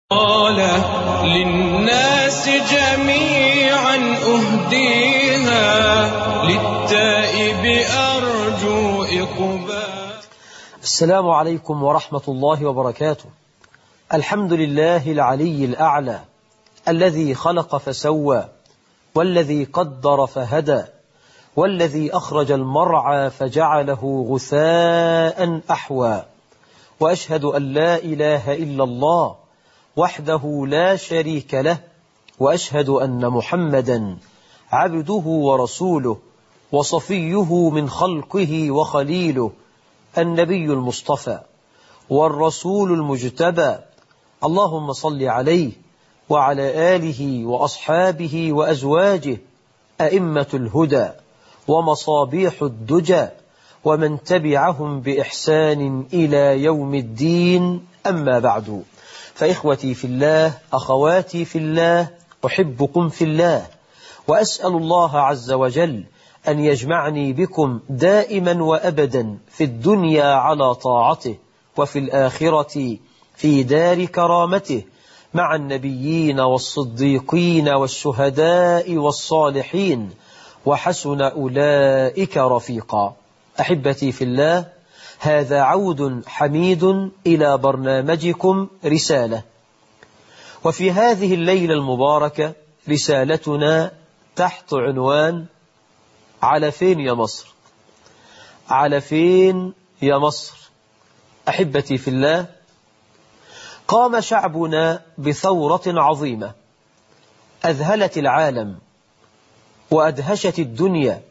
قال للناس جميعا أهديها للتائب أرجو إقبال السلام عليكم ورحمة الله وبركاته الحمد لله العلي الأعلى الذي خلق فسوى والذي قدر فهدى والذي أخرج المرعى فجعله غثاء أحوى وأشهد أن لا إله إلا الله وحده لا شريك له وأشهد أن محمدا عبده ورسوله وصفيه من خلقه وخليله النبي المصطفى والرسول المجتبى اللهم صل عليه وعلى آله وأصحابه وأزواجه أئمة الهدى ومصابيح الدجى ومن تبعهم بإحسان إلى يوم الدين أما بعد فإخوتي في الله أخواتي في الله أحبكم في الله وأسأل الله عز وجل أن يجمعني بكم دائما وأبدا في الدنيا على طاعته وفي الآخرة في دار كرامته مع النبيين والصديقين والشهداء والصالحين وحسن أولئك رفيقا أحبتي في الله هذا عود حميد إلى برنامجكم رسالة وفي هذه الليلة المباركة رسالتنا تحت عنوان على فين يا مصر على فين يا مصر أحبتي في الله قام شعبنا بثورة عظيمة أذهلت العالم وأدهشت الدنيا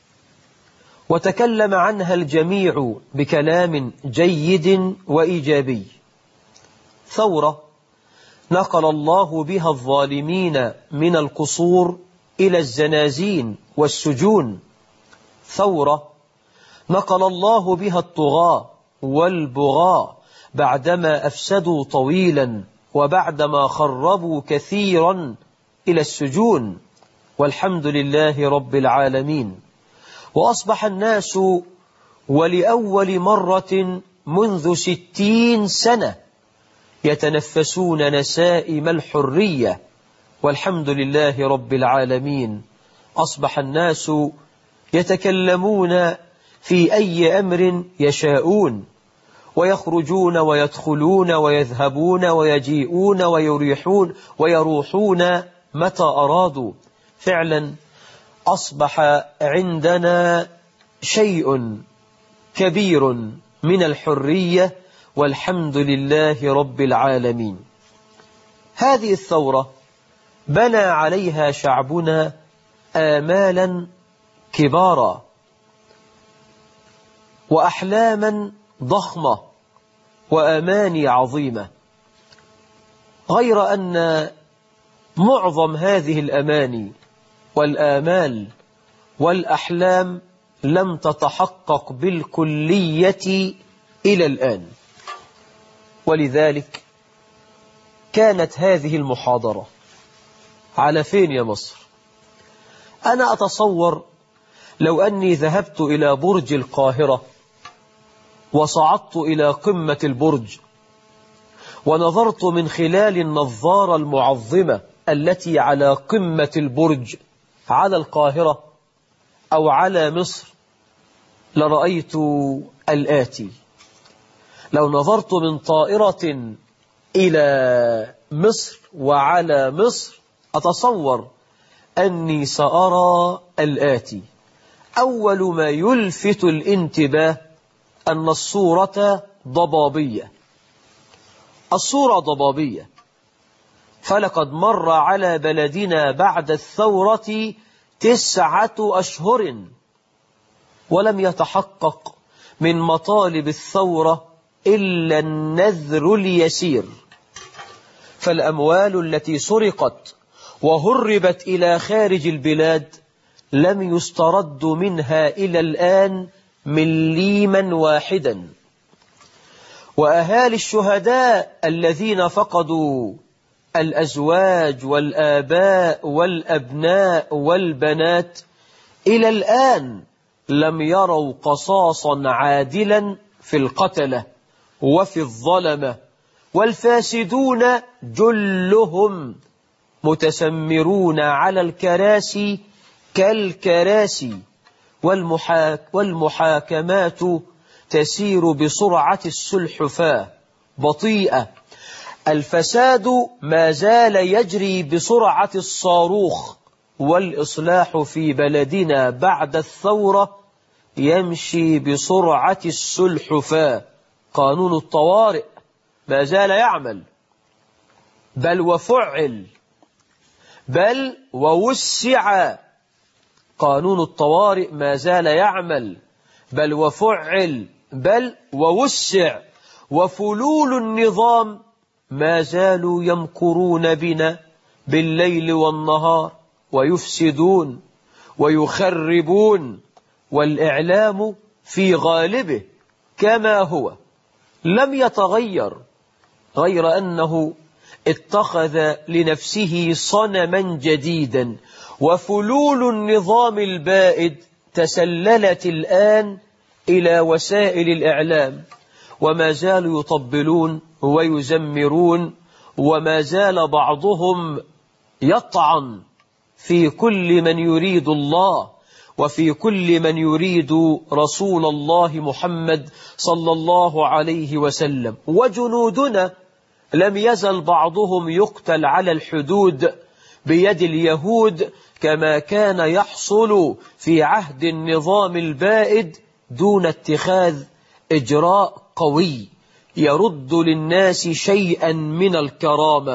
وتكلم عنها الجميع بكلام جيد وإيجابي ثورة نقل الله بها الظالمين من القصور إلى الزنازين والسجون ثورة نقل الله بها الطغاة والبغاة بعدما أفسدوا طويلا وبعدما خربوا كثيرا إلى السجون والحمد لله رب العالمين وأصبح الناس ولأول مرة منذ ستين سنة يتنفسون نسائم الحرية والحمد لله رب العالمين أصبح الناس يتكلمون في أي أمر يشاءون ويخرجون ويدخلون ويذهبون ويجيئون ويريحون ويروحون متى أرادوا فعلا أصبح عندنا شيء كبير من الحرية والحمد لله رب العالمين هذه الثورة بنى عليها شعبنا آمالا كبارا وأحلاما ضخمة وأماني عظيمة غير أن معظم هذه الأماني والآمال والأحلام لم تتحقق بالكلية إلى الآن ولذلك كانت هذه المحاضرة على فين يا مصر أنا أتصور لو أني ذهبت إلى برج القاهرة وصعدت إلى قمة البرج ونظرت من خلال النظارة المعظمة التي على قمة البرج على القاهرة أو على مصر لرأيت الآتي لو نظرت من طائرة إلى مصر وعلى مصر أتصور أني سأرى الآتي أول ما يلفت الانتباه أن الصورة ضبابية الصورة ضبابية فلقد مر على بلدنا بعد الثورة تسعة أشهر ولم يتحقق من مطالب الثورة إلا النذر اليسير فالأموال التي سرقت وهربت إلى خارج البلاد لم يسترد منها إلى الآن مليما واحدا وأهالي الشهداء الذين فقدوا الأزواج والآباء والأبناء والبنات إلى الآن لم يروا قصاصا عادلا في القتلة وفي الظلمة والفاسدون جلهم متسمرون على الكراسي كالكراسي والمحاك والمحاكمات تسير بسرعة السلحفاة بطيئة الفساد ما زال يجري بسرعة الصاروخ والإصلاح في بلدنا بعد الثورة يمشي بسرعة السلحفاة قانون الطوارئ ما زال يعمل بل وفعل بل ووسع قانون الطوارئ ما زال يعمل بل وفعل بل ووسع وفلول النظام ما زالوا يمكرون بنا بالليل والنهار ويفسدون ويخربون والإعلام في غالبه كما هو لم يتغير غير أنه اتخذ لنفسه صنما جديدا وفلول النظام البائد تسللت الآن إلى وسائل الإعلام وما زالوا يطبلون ويزمرون وما زال بعضهم يطعن في كل من يريد الله وفي كل من يريد رسول الله محمد صلى الله عليه وسلم وجنودنا لم يزل بعضهم يقتل على الحدود بيد اليهود كما كان يحصل في عهد النظام البائد دون اتخاذ إجراء قوي يرد للناس شيئا من الكرامة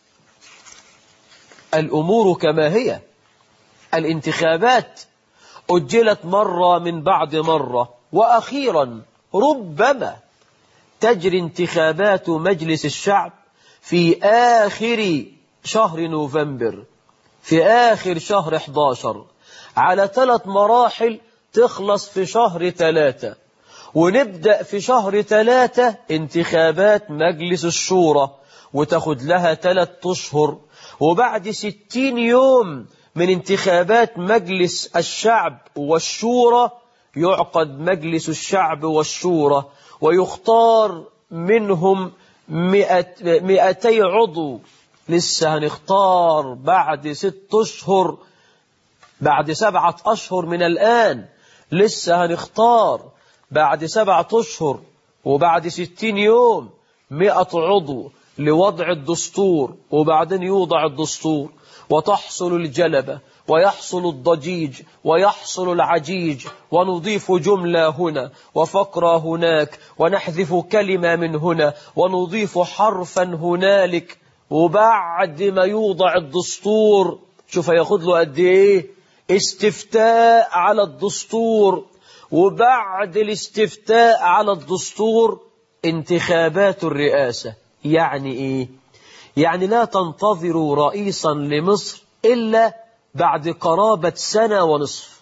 الأمور كما هي الانتخابات أجلت مرة من بعد مرة وأخيرا ربما تجري انتخابات مجلس الشعب في آخر شهر نوفمبر في آخر شهر 11 على ثلاث مراحل تخلص في شهر ثلاثة ونبدأ في شهر ثلاثة انتخابات مجلس الشورى وتاخد لها ثلاث أشهر وبعد ستين يوم من انتخابات مجلس الشعب والشورى يعقد مجلس الشعب والشورى ويختار منهم مئة مئتي عضو لسه هنختار بعد ست أشهر بعد سبعة أشهر من الآن لسه هنختار بعد سبعة أشهر وبعد ستين يوم مئة عضو لوضع الدستور وبعدين يوضع الدستور وتحصل الجلبة ويحصل الضجيج ويحصل العجيج ونضيف جملة هنا وفقرة هناك ونحذف كلمة من هنا ونضيف حرفا هنالك وبعد ما يوضع الدستور شوف هياخد له قد ايه استفتاء على الدستور وبعد الاستفتاء على الدستور انتخابات الرئاسة يعني ايه يعني لا تنتظروا رئيسا لمصر إلا بعد قرابة سنة ونصف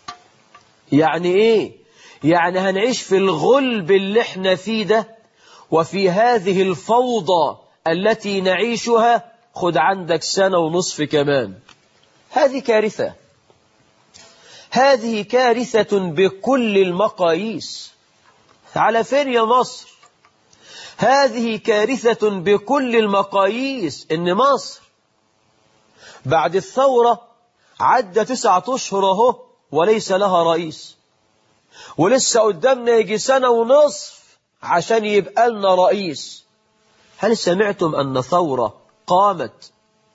يعني ايه يعني هنعيش في الغلب اللي احنا فيه ده وفي هذه الفوضى التي نعيشها خد عندك سنة ونصف كمان هذه كارثة هذه كارثة بكل المقاييس على فين يا مصر هذه كارثة بكل المقاييس إن مصر بعد الثورة عدى تسعة أشهر أهو وليس لها رئيس ولسه قدامنا يجي سنة ونصف عشان يبقى لنا رئيس هل سمعتم أن ثورة قامت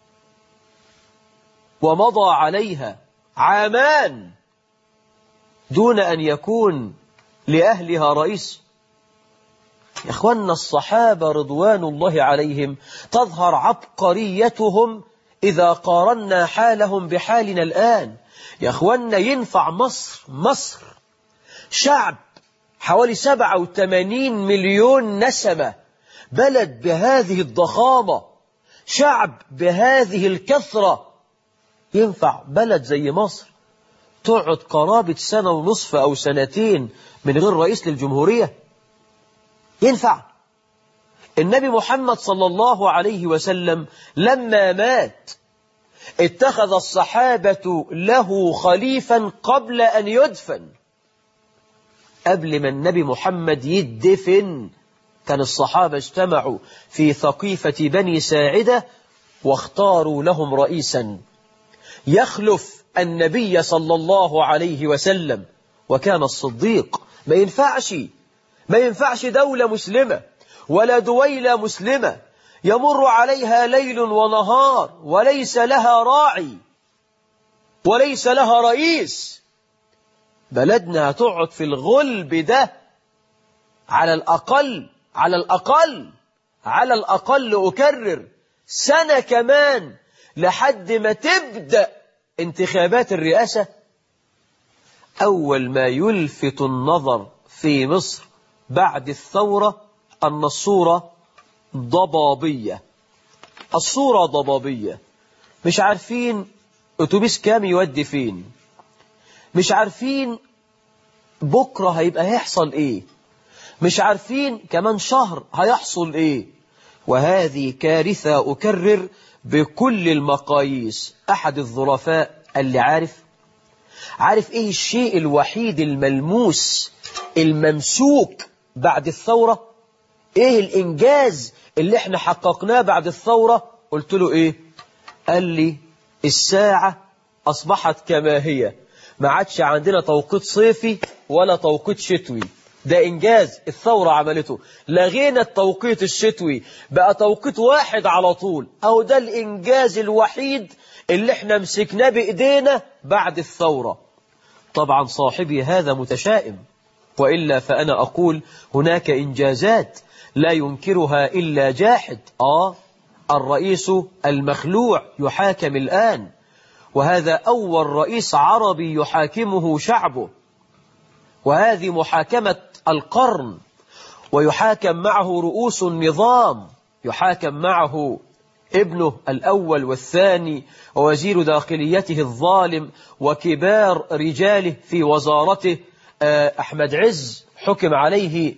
ومضى عليها عامان دون أن يكون لأهلها رئيس يا إخوانا الصحابة رضوان الله عليهم تظهر عبقريتهم إذا قارنا حالهم بحالنا الآن يا إخوانا ينفع مصر مصر شعب حوالي 87 مليون نسمة بلد بهذه الضخامة شعب بهذه الكثرة ينفع بلد زي مصر تقعد قرابة سنة ونصف أو سنتين من غير رئيس للجمهورية ينفع النبي محمد صلى الله عليه وسلم لما مات اتخذ الصحابة له خليفا قبل أن يدفن قبل ما النبي محمد يدفن كان الصحابة اجتمعوا في ثقيفة بني ساعدة واختاروا لهم رئيسا يخلف النبي صلى الله عليه وسلم وكان الصديق ما ينفعش ما ينفعش دولة مسلمة ولا دويلة مسلمة يمر عليها ليل ونهار وليس لها راعي وليس لها رئيس بلدنا هتقعد في الغلب ده على الأقل على الأقل على الأقل أكرر سنة كمان لحد ما تبدأ انتخابات الرئاسة أول ما يلفت النظر في مصر بعد الثورة أن الصورة ضبابية الصورة ضبابية مش عارفين أتوبيس كام يودي فين مش عارفين بكرة هيبقى هيحصل إيه مش عارفين كمان شهر هيحصل إيه وهذه كارثة أكرر بكل المقاييس أحد الظرفاء اللي عارف عارف إيه الشيء الوحيد الملموس الممسوك بعد الثورة إيه الإنجاز اللي إحنا حققناه بعد الثورة قلت له إيه قال لي الساعة أصبحت كما هي ما عادش عندنا توقيت صيفي ولا توقيت شتوي ده إنجاز الثورة عملته لغينا التوقيت الشتوي بقى توقيت واحد على طول أو ده الإنجاز الوحيد اللي احنا مسكناه بإيدينا بعد الثورة طبعا صاحبي هذا متشائم وإلا فأنا أقول هناك إنجازات لا ينكرها إلا جاحد آه الرئيس المخلوع يحاكم الآن وهذا أول رئيس عربي يحاكمه شعبه وهذه محاكمة القرن ويحاكم معه رؤوس النظام يحاكم معه ابنه الأول والثاني ووزير داخليته الظالم وكبار رجاله في وزارته أحمد عز حكم عليه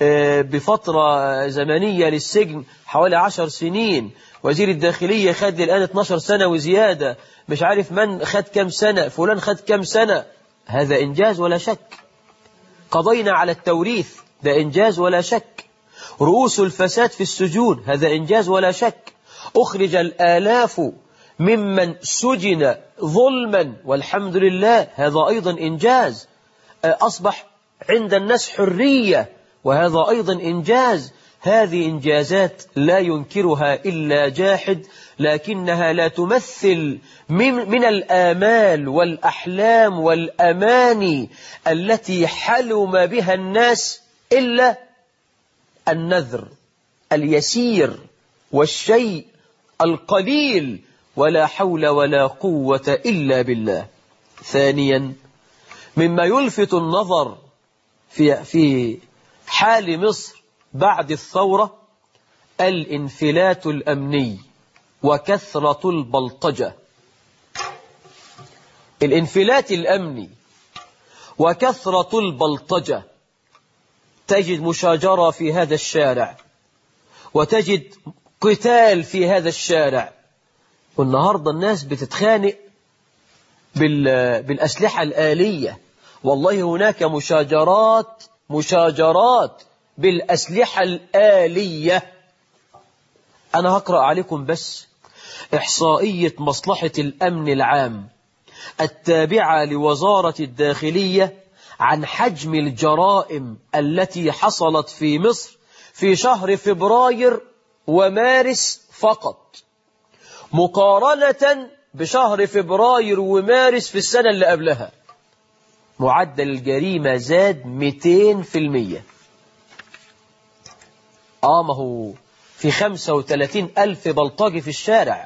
بفترة زمنية للسجن حوالي عشر سنين وزير الداخلية خد الآن 12 سنة وزيادة مش عارف من خد كم سنة فلان خد كم سنة هذا إنجاز ولا شك قضينا على التوريث ده إنجاز ولا شك رؤوس الفساد في السجون هذا إنجاز ولا شك أخرج الآلاف ممن سجن ظلما والحمد لله هذا أيضا إنجاز أصبح عند الناس حرية وهذا أيضا إنجاز هذه إنجازات لا ينكرها إلا جاحد لكنها لا تمثل من, من الآمال والأحلام والأماني التي حلم بها الناس إلا النذر اليسير والشيء القليل ولا حول ولا قوة إلا بالله ثانيا مما يلفت النظر في, في حال مصر بعد الثورة الانفلات الأمني وكثرة البلطجة الانفلات الأمني وكثرة البلطجة تجد مشاجرة في هذا الشارع وتجد قتال في هذا الشارع والنهاردة الناس بتتخانق بالأسلحة الآلية والله هناك مشاجرات مشاجرات بالأسلحة الآلية أنا هقرأ عليكم بس إحصائية مصلحة الأمن العام التابعة لوزارة الداخلية عن حجم الجرائم التي حصلت في مصر في شهر فبراير ومارس فقط مقارنة بشهر فبراير ومارس في السنة اللي قبلها معدل الجريمة زاد 200% آه ما هو في 35 ألف بلطجي في الشارع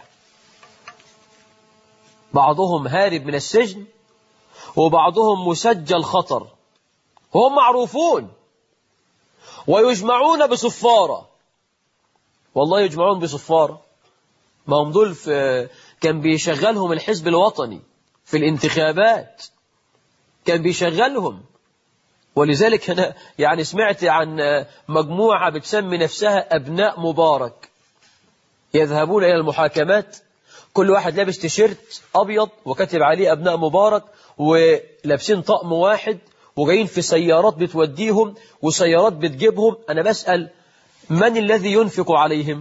بعضهم هارب من السجن وبعضهم مسجل خطر هم معروفون ويجمعون بصفارة والله يجمعون بصفارة ما هم دول في كان بيشغلهم الحزب الوطني في الانتخابات كان بيشغلهم ولذلك أنا يعني سمعت عن مجموعة بتسمي نفسها أبناء مبارك يذهبون إلى المحاكمات كل واحد لابس تيشيرت أبيض وكاتب عليه أبناء مبارك ولابسين طقم واحد وجايين في سيارات بتوديهم وسيارات بتجيبهم أنا بسأل من الذي ينفق عليهم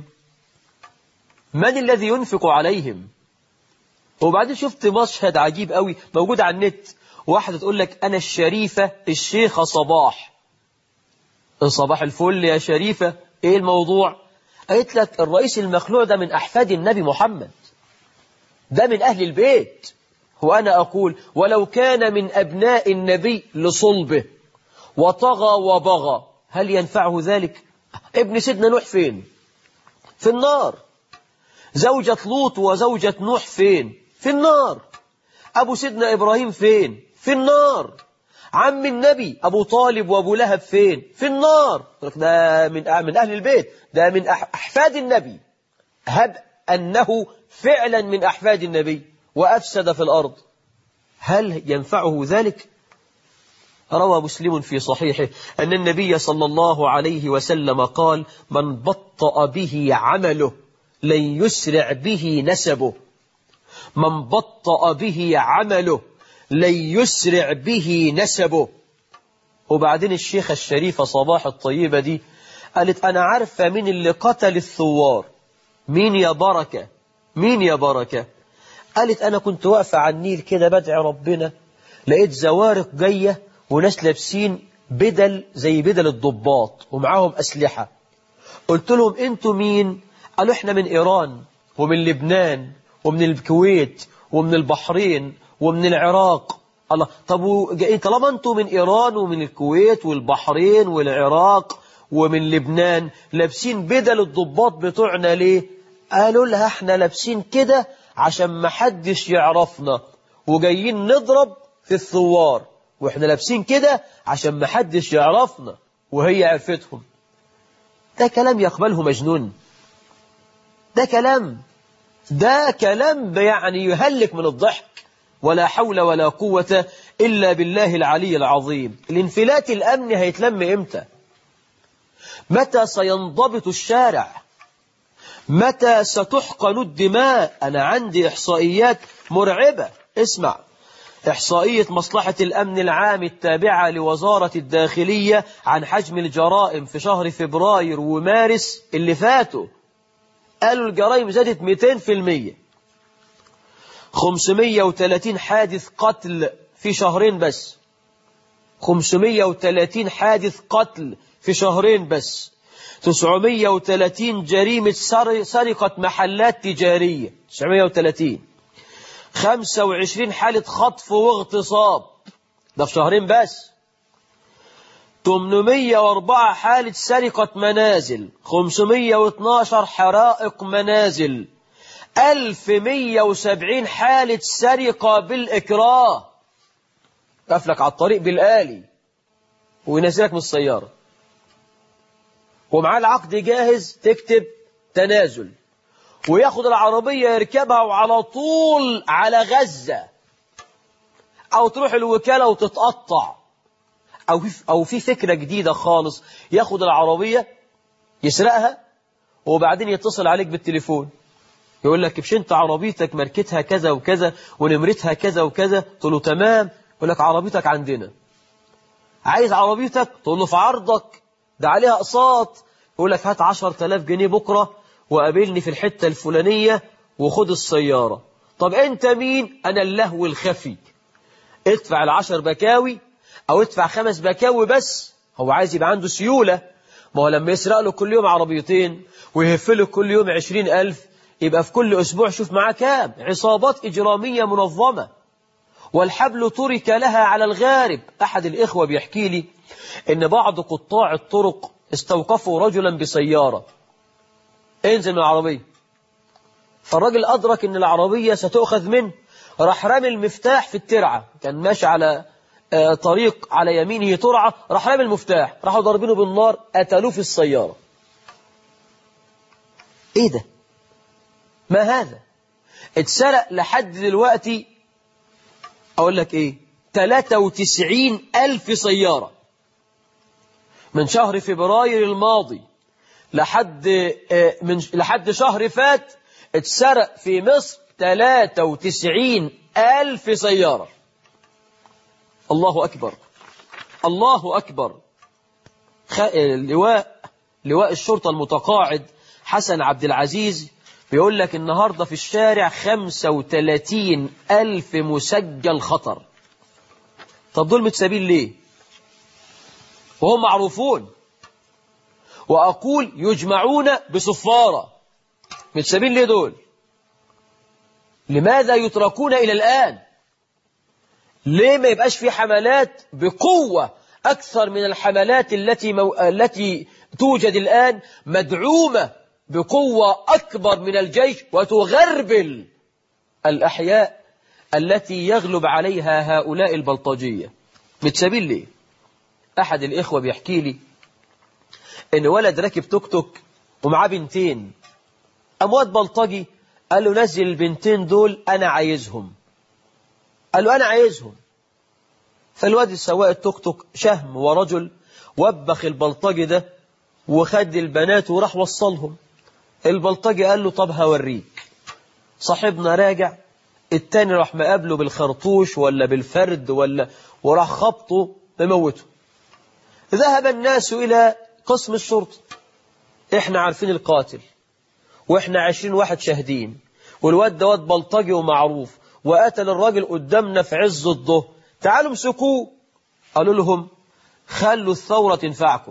من الذي ينفق عليهم وبعدين شفت مشهد عجيب قوي موجود على النت واحدة تقول لك أنا الشريفة الشيخة صباح صباح الفل يا شريفة إيه الموضوع قالت لك الرئيس المخلوع ده من أحفاد النبي محمد ده من أهل البيت وأنا أقول ولو كان من أبناء النبي لصلبه وطغى وبغى هل ينفعه ذلك ابن سيدنا نوح فين في النار زوجة لوط وزوجة نوح فين في النار أبو سيدنا إبراهيم فين في النار عم النبي أبو طالب وأبو لهب فين في النار ده من من أهل البيت ده من أحفاد النبي هب أنه فعلا من أحفاد النبي وأفسد في الأرض هل ينفعه ذلك روى مسلم في صحيحه أن النبي صلى الله عليه وسلم قال من بطأ به عمله لن يسرع به نسبه من بطأ به عمله لن يسرع به نسبه وبعدين الشيخة الشريفة صباح الطيبة دي قالت أنا عارفة مين اللي قتل الثوار مين يا بركة مين يا بركة قالت أنا كنت واقفة على النيل كده بدعي ربنا لقيت زوارق جاية وناس لابسين بدل زي بدل الضباط ومعاهم أسلحة قلت لهم أنتوا مين قالوا إحنا من إيران ومن لبنان ومن الكويت ومن البحرين ومن العراق الله طب طالما أنتوا من إيران ومن الكويت والبحرين والعراق ومن لبنان لابسين بدل الضباط بتوعنا ليه قالوا لها احنا لابسين كده عشان ما حدش يعرفنا وجايين نضرب في الثوار واحنا لابسين كده عشان ما حدش يعرفنا وهي عرفتهم ده كلام يقبله مجنون ده كلام ده كلام يعني يهلك من الضحك ولا حول ولا قوة إلا بالله العلي العظيم الانفلات الأمني هيتلم إمتى متى سينضبط الشارع متى ستحقن الدماء أنا عندي إحصائيات مرعبة اسمع إحصائية مصلحة الأمن العام التابعة لوزارة الداخلية عن حجم الجرائم في شهر فبراير ومارس اللي فاتوا قالوا الجرائم زادت 200% 530 حادث قتل في شهرين بس 530 حادث قتل في شهرين بس 930 جريمة سرقة محلات تجارية 930 25 حالة خطف واغتصاب ده في شهرين بس 804 حالة سرقة منازل 512 حرائق منازل 1170 حالة سرقة بالإكراه قفلك على الطريق بالآلي وينزلك من السيارة ومعاه العقد جاهز تكتب تنازل وياخد العربية يركبها وعلى طول على غزة أو تروح الوكالة وتتقطع أو في, أو في فكرة جديدة خالص ياخد العربية يسرقها وبعدين يتصل عليك بالتليفون يقول لك مش انت عربيتك ماركتها كذا وكذا ونمرتها كذا وكذا تقول له تمام يقول لك عربيتك عندنا عايز عربيتك تقول له في عرضك ده عليها اقساط يقول لك هات 10000 جنيه بكرة وقابلني في الحتة الفلانية وخد السيارة طب انت مين انا اللهو الخفي ادفع العشر بكاوي او ادفع خمس بكاوي بس هو عايز يبقى عنده سيولة ما هو لما يسرق له كل يوم عربيتين ويهف له كل يوم عشرين ألف يبقى في كل أسبوع شوف معاه كام عصابات إجرامية منظمة والحبل ترك لها على الغارب أحد الإخوة بيحكي لي إن بعض قطاع الطرق استوقفوا رجلا بسيارة انزل من العربية فالراجل أدرك إن العربية ستؤخذ منه راح رامي المفتاح في الترعة كان ماشي على طريق على يمينه ترعة راح رامي المفتاح راحوا ضاربينه بالنار قتلوه في السيارة ايه ده ما هذا اتسرق لحد دلوقتي اقول لك ايه 93 ألف سيارة من شهر فبراير الماضي لحد من لحد شهر فات اتسرق في مصر 93 ألف سيارة الله أكبر الله أكبر اللواء لواء الشرطة المتقاعد حسن عبد العزيز بيقول لك النهاردة في الشارع 35 ألف مسجل خطر طب دول متسابين ليه وهم معروفون وأقول يجمعون بصفارة متسابين ليه دول لماذا يتركون إلى الآن ليه ما يبقاش في حملات بقوة أكثر من الحملات التي مو... التي توجد الآن مدعومة بقوة أكبر من الجيش وتغربل الأحياء التي يغلب عليها هؤلاء البلطجية متسابين ليه أحد الإخوة بيحكي لي إن ولد راكب توك توك ومعاه بنتين أموات بلطجي قال له نزل البنتين دول أنا عايزهم قال له أنا عايزهم فالواد السواق التوك توك شهم ورجل وبخ البلطجي ده وخد البنات وراح وصلهم البلطجي قال له طب هوريك صاحبنا راجع التاني راح مقابله بالخرطوش ولا بالفرد ولا وراح خبطه مموته ذهب الناس إلى قسم الشرطة احنا عارفين القاتل واحنا عشرين واحد شاهدين والواد ده واد بلطجي ومعروف وقتل الراجل قدامنا في عز الظهر تعالوا امسكوه قالوا لهم خلوا الثورة تنفعكم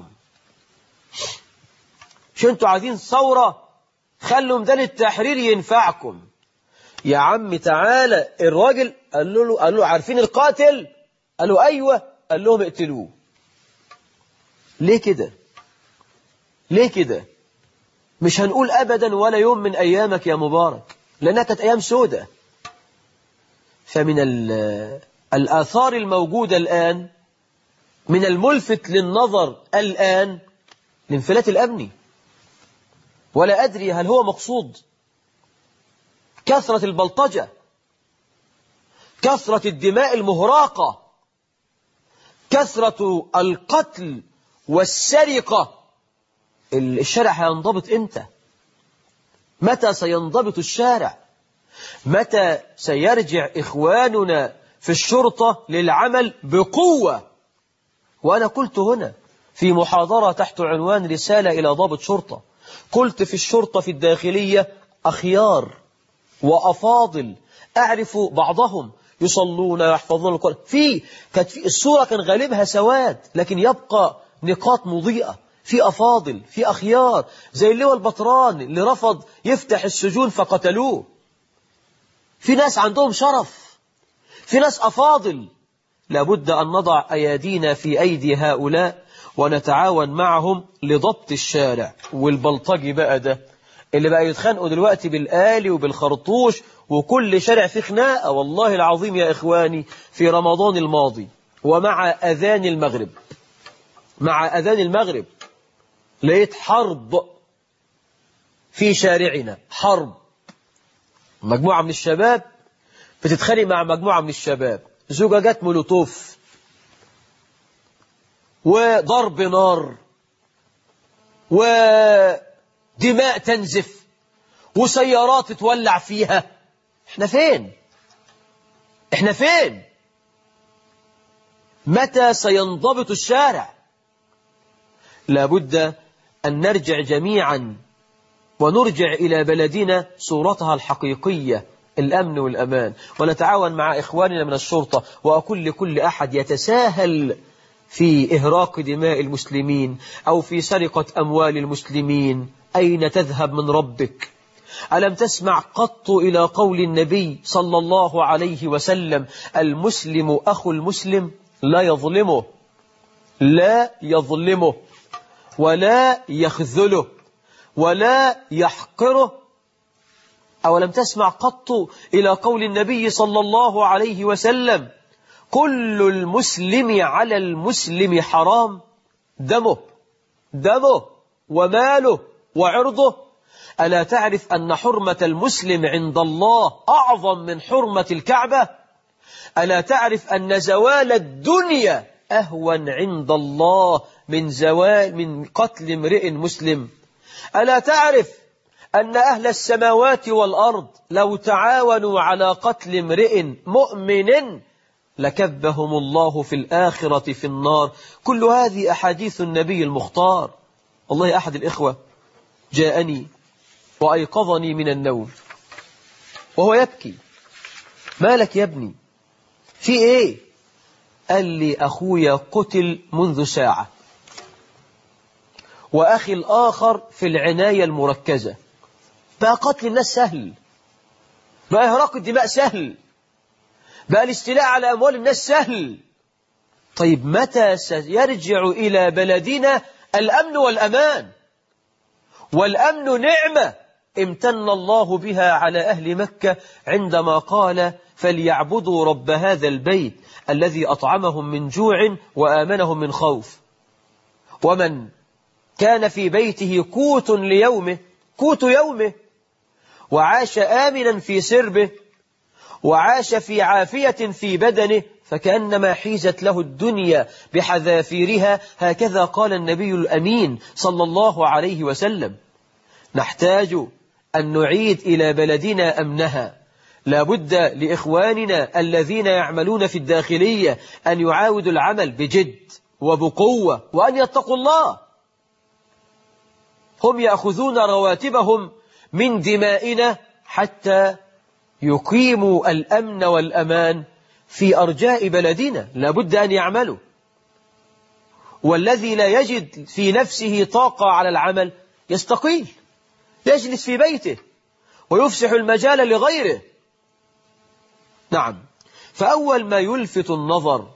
مش انتوا عايزين ثورة خلوا ميدان التحرير ينفعكم يا عم تعالى الراجل قال له قال له عارفين القاتل قالوا ايوه قال لهم اقتلوه ليه كده ليه كده مش هنقول ابدا ولا يوم من ايامك يا مبارك لانها كانت ايام سودة فمن الآثار الموجودة الآن من الملفت للنظر الآن الانفلات الأمني ولا أدري هل هو مقصود كثرة البلطجة كثرة الدماء المهراقة كثرة القتل والسرقة الشارع هينضبط امتى متى سينضبط الشارع متى سيرجع إخواننا في الشرطة للعمل بقوة وأنا قلت هنا في محاضرة تحت عنوان رسالة إلى ضابط شرطة قلت في الشرطة في الداخلية أخيار وأفاضل أعرف بعضهم يصلون ويحفظون القرآن في كانت في الصورة كان غالبها سواد لكن يبقى نقاط مضيئة في أفاضل في أخيار زي اللواء البطران اللي رفض يفتح السجون فقتلوه في ناس عندهم شرف في ناس أفاضل لابد أن نضع أيادينا في أيدي هؤلاء ونتعاون معهم لضبط الشارع والبلطجي بقى ده اللي بقى يتخانقوا دلوقتي بالآلي وبالخرطوش وكل شارع فيه خناقة والله العظيم يا إخواني في رمضان الماضي ومع أذان المغرب مع أذان المغرب لقيت حرب في شارعنا حرب مجموعة من الشباب بتتخانق مع مجموعة من الشباب زجاجات مولوتوف وضرب نار ودماء تنزف وسيارات تولع فيها احنا فين احنا فين متى سينضبط الشارع لابد أن نرجع جميعا ونرجع إلى بلدنا صورتها الحقيقية الأمن والأمان ونتعاون مع إخواننا من الشرطة وأقول لكل أحد يتساهل في إهراق دماء المسلمين أو في سرقة أموال المسلمين أين تذهب من ربك ألم تسمع قط إلى قول النبي صلى الله عليه وسلم المسلم أخو المسلم لا يظلمه لا يظلمه ولا يخذله ولا يحقره أولم تسمع قط إلى قول النبي صلى الله عليه وسلم كل المسلم على المسلم حرام دمه دمه وماله وعرضه ألا تعرف أن حرمة المسلم عند الله أعظم من حرمة الكعبة ألا تعرف أن زوال الدنيا أهون عند الله من زوال من قتل امرئ مسلم ألا تعرف أن أهل السماوات والأرض لو تعاونوا على قتل امرئ مؤمن لكبهم الله في الآخرة في النار كل هذه أحاديث النبي المختار والله أحد الإخوة جاءني وأيقظني من النوم وهو يبكي مالك يا ابني في ايه قال لي أخويا قتل منذ ساعة وأخي الآخر في العناية المركزة بقى قتل الناس سهل بقى إهراق الدماء سهل بقى الاستيلاء على أموال الناس سهل طيب متى سيرجع إلى بلدنا الأمن والأمان والأمن نعمة امتن الله بها على أهل مكة عندما قال فليعبدوا رب هذا البيت الذي أطعمهم من جوع وآمنهم من خوف ومن كان في بيته قوت ليومه قوت يومه وعاش آمنا في سربه وعاش في عافية في بدنه فكأنما حيزت له الدنيا بحذافيرها هكذا قال النبي الأمين صلى الله عليه وسلم نحتاج أن نعيد إلى بلدنا أمنها لابد لإخواننا الذين يعملون في الداخلية أن يعاودوا العمل بجد وبقوة وأن يتقوا الله هم يأخذون رواتبهم من دمائنا حتى يقيموا الأمن والأمان في أرجاء بلدنا لابد أن يعملوا والذي لا يجد في نفسه طاقة على العمل يستقيل يجلس في بيته ويفسح المجال لغيره نعم فأول ما يلفت النظر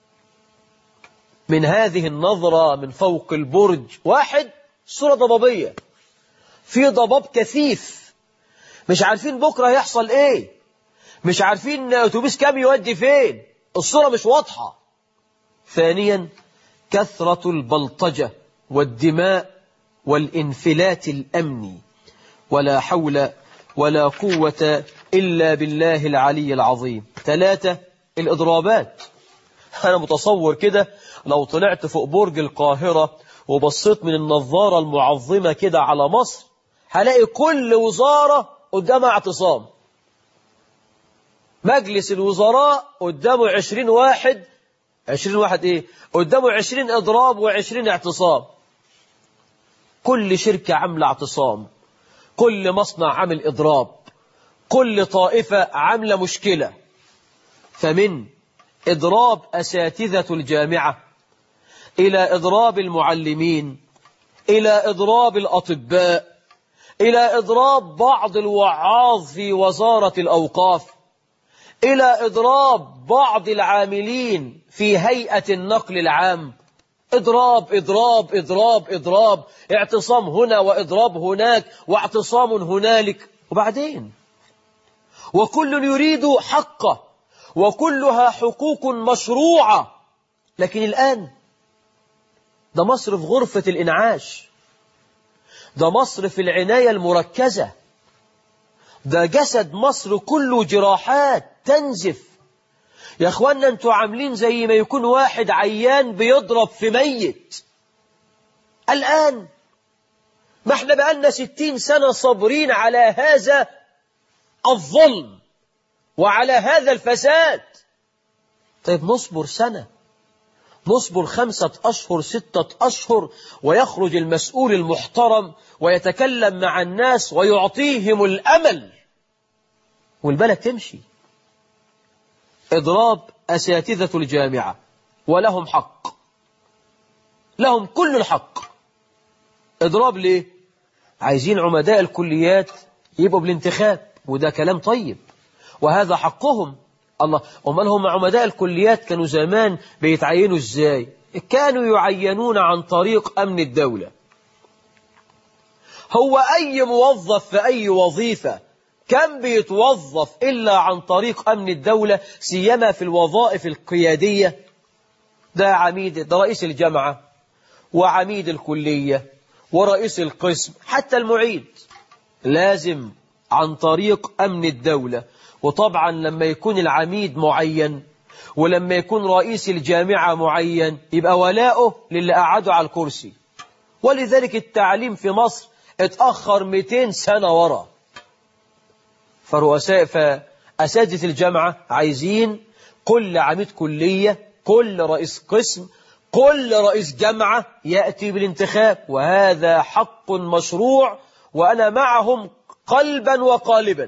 من هذه النظرة من فوق البرج واحد صورة ضبابية في ضباب كثيف مش عارفين بكرة هيحصل ايه مش عارفين اتوبيس كام يودي فين الصورة مش واضحة ثانيا كثرة البلطجة والدماء والانفلات الأمني ولا حول ولا قوة إلا بالله العلي العظيم ثلاثة الإضرابات أنا متصور كده لو طلعت فوق برج القاهرة وبصيت من النظارة المعظمة كده على مصر هلاقي كل وزارة قدامها اعتصام مجلس الوزراء قدامه عشرين واحد عشرين واحد ايه قدامه عشرين اضراب وعشرين اعتصام كل شركة عاملة اعتصام كل مصنع عامل اضراب كل طائفة عاملة مشكلة فمن اضراب اساتذة الجامعة الى اضراب المعلمين الى اضراب الاطباء الى اضراب بعض الوعاظ في وزارة الاوقاف إلى إضراب بعض العاملين في هيئة النقل العام إضراب إضراب إضراب إضراب اعتصام هنا وإضراب هناك واعتصام هنالك وبعدين وكل يريد حقه وكلها حقوق مشروعة لكن الآن ده مصر في غرفة الإنعاش ده مصر في العناية المركزة ده جسد مصر كله جراحات تنزف يا اخوانا انتوا عاملين زي ما يكون واحد عيان بيضرب في ميت الآن ما احنا بقالنا ستين سنة صابرين على هذا الظلم وعلى هذا الفساد طيب نصبر سنة نصبر خمسة أشهر ستة أشهر ويخرج المسؤول المحترم ويتكلم مع الناس ويعطيهم الأمل والبلد تمشي إضراب أساتذة الجامعة ولهم حق لهم كل الحق إضراب ليه عايزين عمداء الكليات يبقوا بالانتخاب وده كلام طيب وهذا حقهم الله أمال هم عمداء الكليات كانوا زمان بيتعينوا إزاي كانوا يعينون عن طريق أمن الدولة هو أي موظف في أي وظيفة كان بيتوظف إلا عن طريق أمن الدولة سيما في الوظائف القيادية ده عميد ده رئيس الجامعة وعميد الكلية ورئيس القسم حتى المعيد لازم عن طريق أمن الدولة وطبعا لما يكون العميد معين ولما يكون رئيس الجامعة معين يبقى ولاؤه للي قعدوا على الكرسي ولذلك التعليم في مصر اتأخر 200 سنة ورا فرؤساء فأساتذة الجامعة عايزين كل عميد كلية كل رئيس قسم كل رئيس جامعة يأتي بالانتخاب وهذا حق مشروع وأنا معهم قلبا وقالبا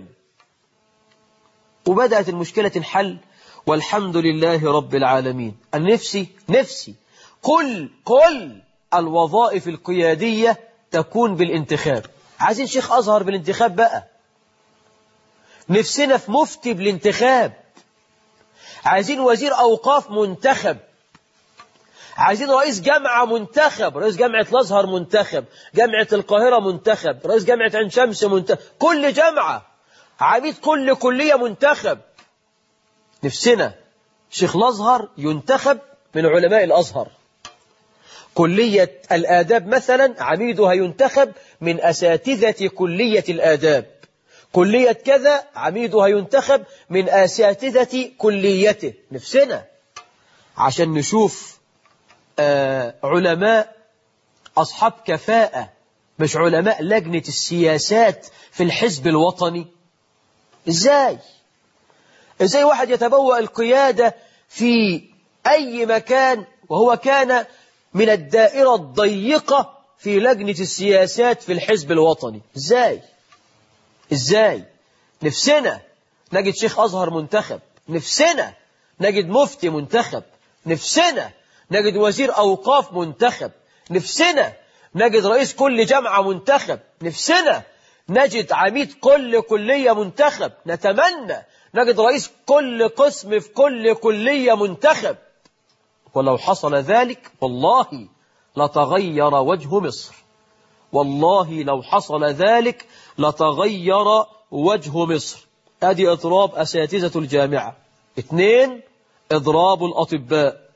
وبدأت المشكلة تنحل والحمد لله رب العالمين النفسي نفسي كل كل الوظائف القيادية تكون بالانتخاب عايزين شيخ أزهر بالانتخاب بقى نفسنا في مفتي بالانتخاب عايزين وزير أوقاف منتخب عايزين رئيس جامعة منتخب رئيس جامعة الأزهر منتخب جامعة القاهرة منتخب رئيس جامعة عين شمس منتخب كل جامعة عميد كل كلية منتخب نفسنا شيخ الأزهر ينتخب من علماء الأزهر كلية الآداب مثلا عميدها ينتخب من أساتذة كلية الآداب كلية كذا عميدها ينتخب من أساتذة كليته نفسنا عشان نشوف آه علماء أصحاب كفاءة مش علماء لجنة السياسات في الحزب الوطني إزاي إزاي واحد يتبوأ القيادة في أي مكان وهو كان من الدائرة الضيقة في لجنة السياسات في الحزب الوطني إزاي إزاي نفسنا نجد شيخ أزهر منتخب نفسنا نجد مفتي منتخب نفسنا نجد وزير أوقاف منتخب نفسنا نجد رئيس كل جامعة منتخب نفسنا نجد عميد كل كلية منتخب نتمنى نجد رئيس كل قسم في كل كلية منتخب ولو حصل ذلك والله لتغير وجه مصر والله لو حصل ذلك لتغير وجه مصر ادي اضراب اساتذه الجامعه اثنين اضراب الاطباء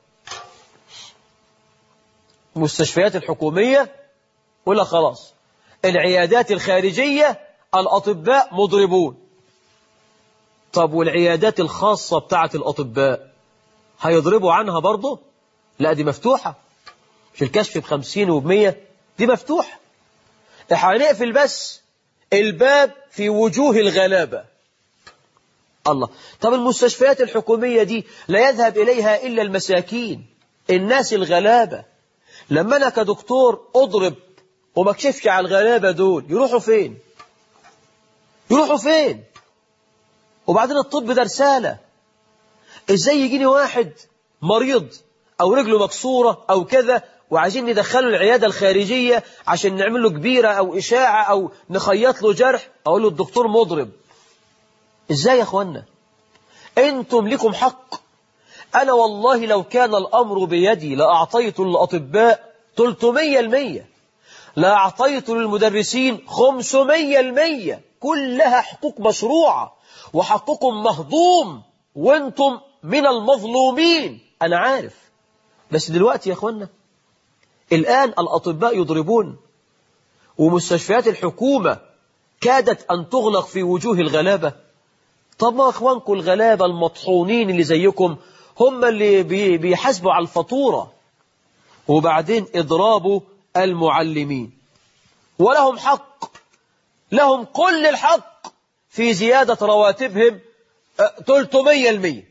المستشفيات الحكوميه ولا خلاص العيادات الخارجيه الاطباء مضربون طب والعيادات الخاصه بتاعه الاطباء هيضربوا عنها برضه لا دي مفتوحه مش الكشف بخمسين وبمية دي مفتوحه احنا هنقفل بس الباب في وجوه الغلابة الله طب المستشفيات الحكومية دي لا يذهب إليها إلا المساكين الناس الغلابة لما أنا كدكتور أضرب وما اكشفش على الغلابة دول يروحوا فين يروحوا فين وبعدين الطب ده رسالة ازاي يجيني واحد مريض او رجله مكسورة او كذا وعايزين ندخله العيادة الخارجية عشان نعمل له كبيرة أو إشاعة أو نخيط له جرح أقول له الدكتور مضرب إزاي يا أخوانا أنتم لكم حق أنا والله لو كان الأمر بيدي لأعطيت للأطباء 300 المية لأعطيت للمدرسين 500 المية كلها حقوق مشروعة وحقكم مهضوم وانتم من المظلومين أنا عارف بس دلوقتي يا أخوانا الآن الأطباء يضربون ومستشفيات الحكومة كادت أن تغلق في وجوه الغلابة طب ما أخوانكم الغلابة المطحونين اللي زيكم هم اللي بيحاسبوا على الفاتورة وبعدين إضراب المعلمين ولهم حق لهم كل الحق في زيادة رواتبهم 300 المية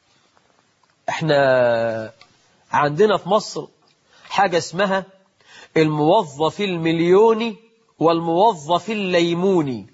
احنا عندنا في مصر حاجة اسمها الموظف المليوني والموظف الليموني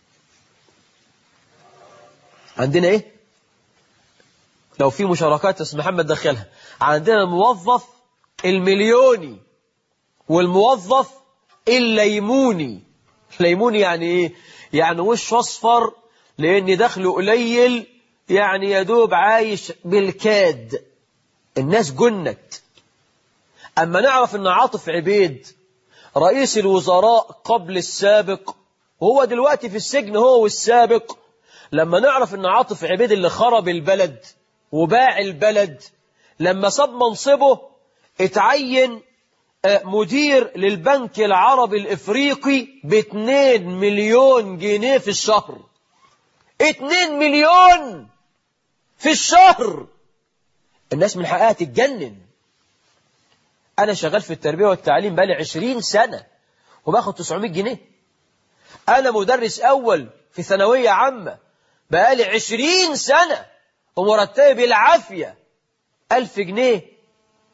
عندنا ايه لو في مشاركات اسم محمد دخلها عندنا الموظف المليوني والموظف الليموني الليموني يعني ايه يعني وش اصفر لان دخله قليل يعني يدوب عايش بالكاد الناس جنت أما نعرف أن عاطف عبيد رئيس الوزراء قبل السابق وهو دلوقتي في السجن هو والسابق لما نعرف أن عاطف عبيد اللي خرب البلد وباع البلد لما صاب منصبه اتعين مدير للبنك العربي الإفريقي باتنين مليون جنيه في الشهر اتنين مليون في الشهر الناس من حقها تتجنن أنا شغال في التربية والتعليم بقالي عشرين سنة وباخد 900 جنيه أنا مدرس أول في ثانوية عامة بقالي عشرين سنة ومرتبي بالعافية ألف جنيه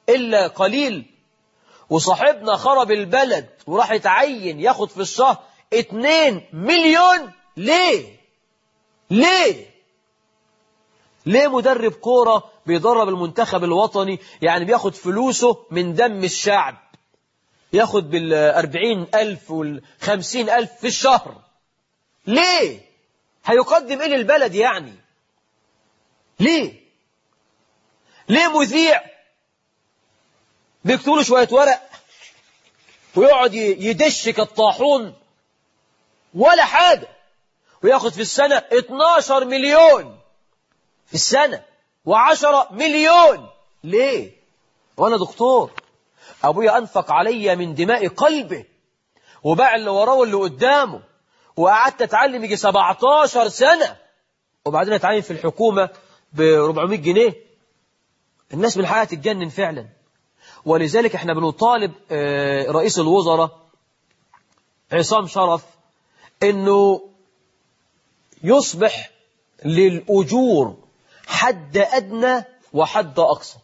إلا قليل وصاحبنا خرب البلد وراح يتعين ياخد في الشهر اتنين مليون ليه ليه ليه مدرب كورة بيدرب المنتخب الوطني يعني بياخد فلوسه من دم الشعب ياخد بالأربعين ألف والخمسين ألف في الشهر ليه هيقدم ايه للبلد يعني ليه ليه مذيع بيكتبوا له شوية ورق ويقعد يدش كالطاحون ولا حاجة وياخد في السنة 12 مليون في السنة وعشرة مليون ليه وانا دكتور ابويا انفق علي من دماء قلبه وباع اللي وراه واللي قدامه وقعدت اتعلم يجي 17 سنة وبعدين اتعين في الحكومة ب 400 جنيه الناس من الحقيقة تتجنن فعلا ولذلك احنا بنطالب رئيس الوزراء عصام شرف انه يصبح للأجور حد أدنى وحد أقصى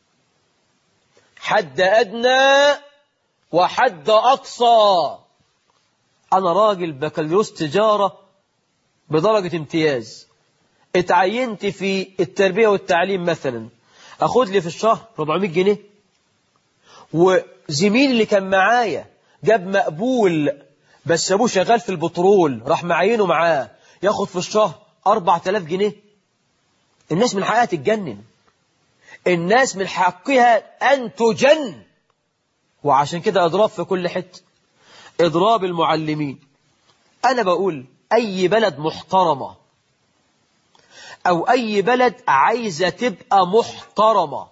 حد أدنى وحد أقصى أنا راجل بكالوريوس تجارة بدرجة امتياز اتعينت في التربية والتعليم مثلا أخد لي في الشهر 400 جنيه وزميلي اللي كان معايا جاب مقبول بس أبوه شغال في البترول راح معينه معاه ياخد في الشهر 4000 جنيه الناس من حقها تتجنن الناس من حقها أن تجن وعشان كده إضراب في كل حتة إضراب المعلمين أنا بقول أي بلد محترمة أو أي بلد عايزة تبقى محترمة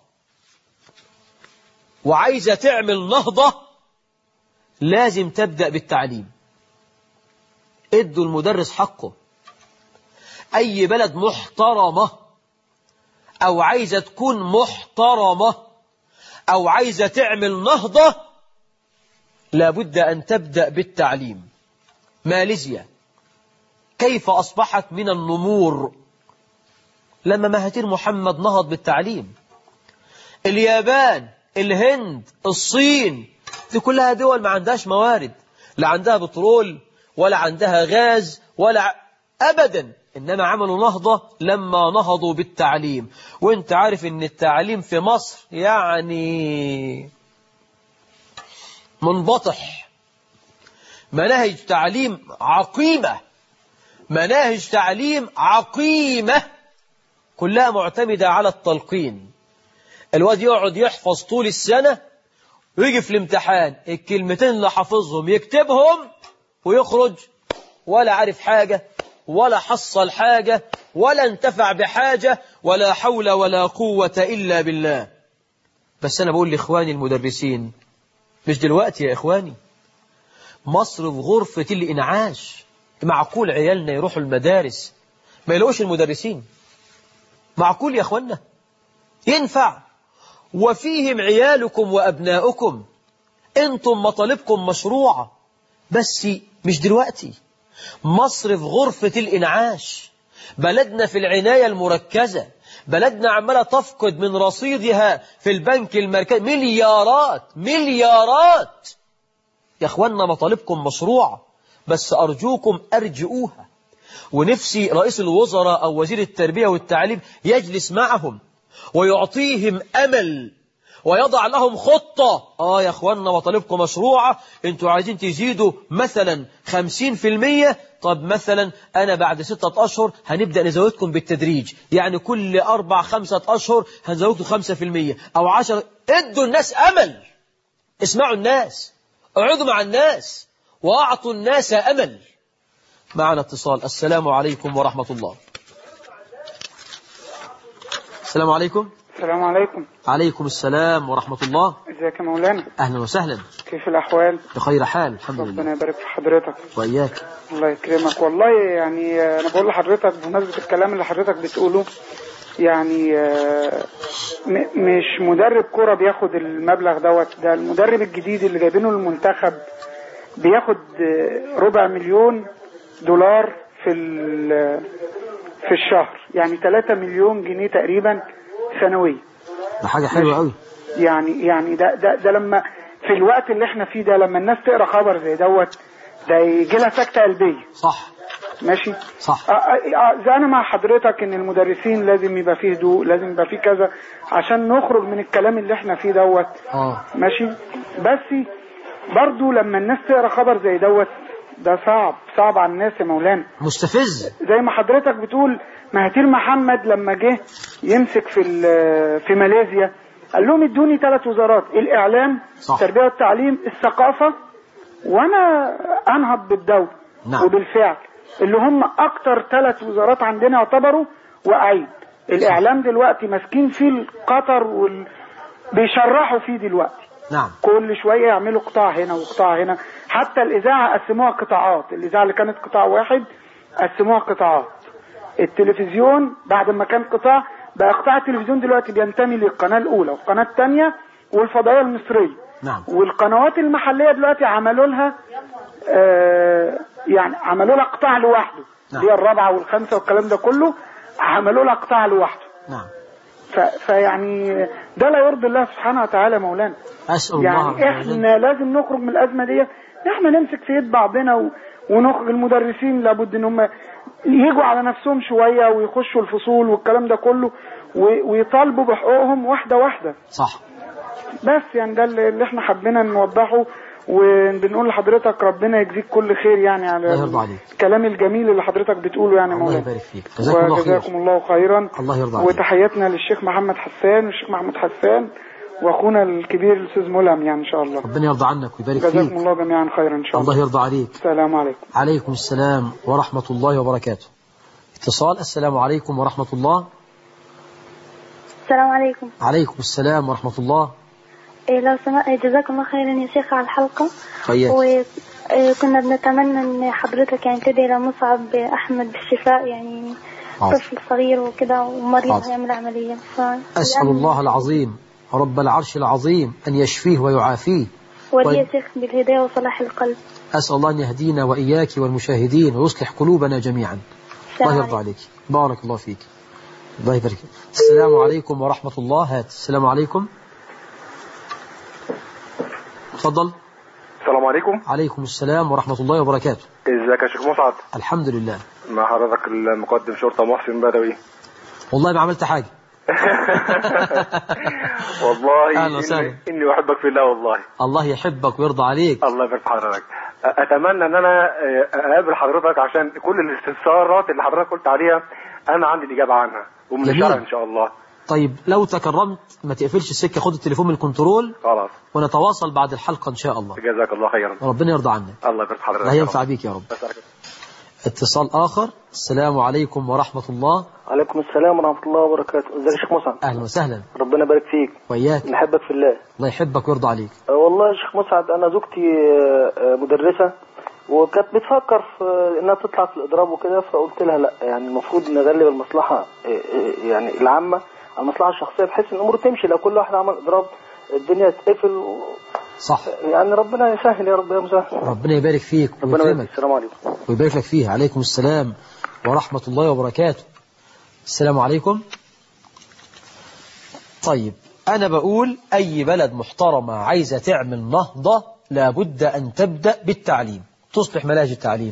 وعايزة تعمل نهضة لازم تبدأ بالتعليم ادوا المدرس حقه أي بلد محترمة أو عايزة تكون محترمة أو عايزة تعمل نهضة لابد أن تبدأ بالتعليم ماليزيا كيف أصبحت من النمور لما مهاتير محمد نهض بالتعليم اليابان الهند الصين دي كلها دول ما عندهاش موارد لا عندها بترول ولا عندها غاز ولا أبدا إنما عملوا نهضة لما نهضوا بالتعليم وانت عارف ان التعليم في مصر يعني منبطح مناهج تعليم عقيمة مناهج تعليم عقيمة كلها معتمدة على التلقين الواد يقعد يحفظ طول السنة ويجي في الامتحان الكلمتين اللي حافظهم يكتبهم ويخرج ولا عارف حاجة ولا حصل حاجة ولا انتفع بحاجة ولا حول ولا قوة إلا بالله بس أنا بقول لإخواني المدرسين مش دلوقتي يا إخواني مصر في غرفة الإنعاش معقول عيالنا يروحوا المدارس ما يلاقوش المدرسين معقول يا إخوانا ينفع وفيهم عيالكم وأبناؤكم أنتم مطالبكم مشروعة بس مش دلوقتي مصر في غرفة الإنعاش بلدنا في العناية المركزة بلدنا عمالة تفقد من رصيدها في البنك المركزي مليارات مليارات يا أخوانا مطالبكم مشروعة بس أرجوكم أرجئوها ونفسي رئيس الوزراء أو وزير التربية والتعليم يجلس معهم ويعطيهم أمل ويضع لهم خطة آه يا أخوانا مطالبكم مشروعة أنتوا عايزين تزيدوا مثلا خمسين في المية طب مثلا أنا بعد ستة أشهر هنبدأ نزودكم بالتدريج يعني كل أربع خمسة أشهر هنزودكم خمسة في المية أو عشر ادوا الناس أمل اسمعوا الناس اقعدوا مع الناس وأعطوا الناس أمل معنا اتصال السلام عليكم ورحمة الله السلام عليكم السلام عليكم عليكم السلام ورحمة الله ازيك يا مولانا أهلا وسهلا كيف الأحوال بخير حال الحمد ربنا لله يبارك في حضرتك وإياك الله يكرمك والله يعني أنا بقول لحضرتك بمناسبة الكلام اللي حضرتك بتقوله يعني آه، م- مش مدرب كرة بياخد المبلغ دوت ده المدرب الجديد اللي جايبينه المنتخب بياخد آه، ربع مليون دولار في ال- في الشهر يعني 3 مليون جنيه تقريبا سنويا ده حاجة حلوة قوي يعني يعني ده ده ده لما في الوقت اللي احنا فيه ده لما الناس تقرا خبر زي دوت ده يجي لها سكته قلبيه صح ماشي صح آه، آه، آه، زي انا مع حضرتك ان المدرسين لازم يبقى فيه هدوء لازم يبقى فيه كذا عشان نخرج من الكلام اللي احنا فيه دوت اه ماشي بس برضو لما الناس تقرا خبر زي دوت ده صعب صعب على الناس يا مولانا مستفز زي ما حضرتك بتقول مهاتير محمد لما جه يمسك في ال- في ماليزيا قال لهم ادوني ثلاث وزارات الاعلام صح. التربيه والتعليم الثقافه وانا انهض بالدوله نعم. وبالفعل اللي هم اكتر ثلاث وزارات عندنا يعتبروا واعيب الاعلام دلوقتي ماسكين فيه القطر وال... بيشرحوا فيه دلوقتي نعم كل شوية يعملوا قطاع هنا وقطاع هنا حتى الإذاعة قسموها قطاعات الإذاعة اللي كانت قطاع واحد قسموها قطاعات التلفزيون بعد ما كان قطاع بقى قطاع التلفزيون دلوقتي بينتمي للقناة الأولى والقناة الثانية والفضائية المصرية نعم والقنوات المحلية دلوقتي عملوا لها آه يعني عملوا لها قطاع لوحده نعم. اللي هي الرابعة والخامسة والكلام ده كله عملوا لها قطاع لوحده نعم ف- فيعني ده لا يرضي الله سبحانه وتعالى يا مولانا أسأل الله يعني عز وجل احنا لازم نخرج من الازمه دي احنا نمسك في يد بعضنا و... ونخرج المدرسين لابد ان هم يجوا على نفسهم شويه ويخشوا الفصول والكلام ده كله و... ويطالبوا بحقوقهم واحده واحده صح بس يعني ده اللي اللي احنا حبينا نوضحه وبنقول لحضرتك ربنا يجزيك كل خير يعني على الله يرضى عليك. الكلام الجميل اللي حضرتك بتقوله يعني الله مولانا يبارك فيك جزاكم الله خير وجزاكم الله خيرا الله يرضى عليك وتحياتنا للشيخ محمد حسان والشيخ محمود حسان واخونا الكبير الاستاذ ملهم يعني ان شاء الله ربنا يرضى عنك ويبارك جزاكم فيك الله جميعا خيرا ان شاء الله الله يرضى عليك السلام عليكم عليكم السلام ورحمة الله وبركاته اتصال السلام عليكم ورحمة الله السلام عليكم عليكم السلام ورحمة الله إيه لو سمحت جزاكم الله خيرا يا شيخ على الحلقة طيب وكنا بنتمنى ان حضرتك يعني تدعي لمصعب احمد بالشفاء يعني حاضر. طفل صغير وكده ومريض حاضر. هيعمل عملية ف... أسأل الله العظيم رب العرش العظيم أن يشفيه ويعافيه ولي يا طيب. شيخ بالهداية وصلاح القلب أسأل الله أن يهدينا وإياك والمشاهدين ويصلح قلوبنا جميعا السلام الله يرضى عليكم. عليك بارك الله فيك الله يبارك فيك. السلام عليكم ورحمة الله هات السلام عليكم تفضل السلام عليكم عليكم السلام ورحمة الله وبركاته ازيك يا شيخ مسعد الحمد لله مع حضرتك المقدم شرطة محسن بدوي والله ما عملت حاجة والله أهلا وسهلا. إني, اني احبك في الله والله الله يحبك ويرضى عليك الله يبارك في حضرتك اتمنى ان انا اقابل حضرتك عشان كل الاستفسارات اللي حضرتك قلت عليها انا عندي الاجابه عنها ومن جميل. الشرع ان شاء الله طيب لو تكرمت ما تقفلش السكة خد التليفون من الكنترول خلاص ونتواصل بعد الحلقة إن شاء الله جزاك الله خيرا ربنا يرضى عنك الله يبارك في حضرتك الله ينفع بيك يا رب بس اتصال آخر السلام عليكم ورحمة الله عليكم السلام ورحمة الله وبركاته ازيك يا شيخ مسعد أهلا وسهلا ربنا يبارك فيك وإياك نحبك في الله الله يحبك ويرضى عليك أه والله يا شيخ مسعد انا زوجتي آه، آه، مدرسة وكانت بتفكر في انها تطلع في الاضراب وكده فقلت لها لا يعني المفروض نغلب المصلحة آه، آه، يعني العامة على المصلحة الشخصية بحيث ان الامور تمشي لو كل واحد عمل اضراب الدنيا تقفل و... صح يعني ربنا يسهل يا رب يا مسهل ربنا يبارك فيك ربنا يبارك ويكرمك فيك السلام عليكم ويبارك لك فيها عليكم السلام ورحمة الله وبركاته السلام عليكم طيب أنا بقول أي بلد محترمة عايزة تعمل نهضة لابد أن تبدأ بالتعليم تصلح مناهج التعليم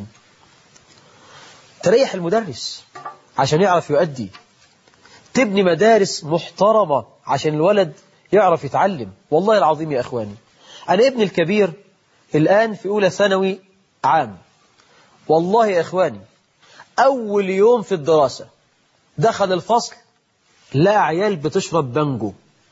تريح المدرس عشان يعرف يؤدي تبني مدارس محترمة عشان الولد يعرف يتعلم والله العظيم يا أخواني أنا ابني الكبير الآن في أولى ثانوي عام والله يا إخواني أول يوم في الدراسة دخل الفصل لا عيال بتشرب بانجو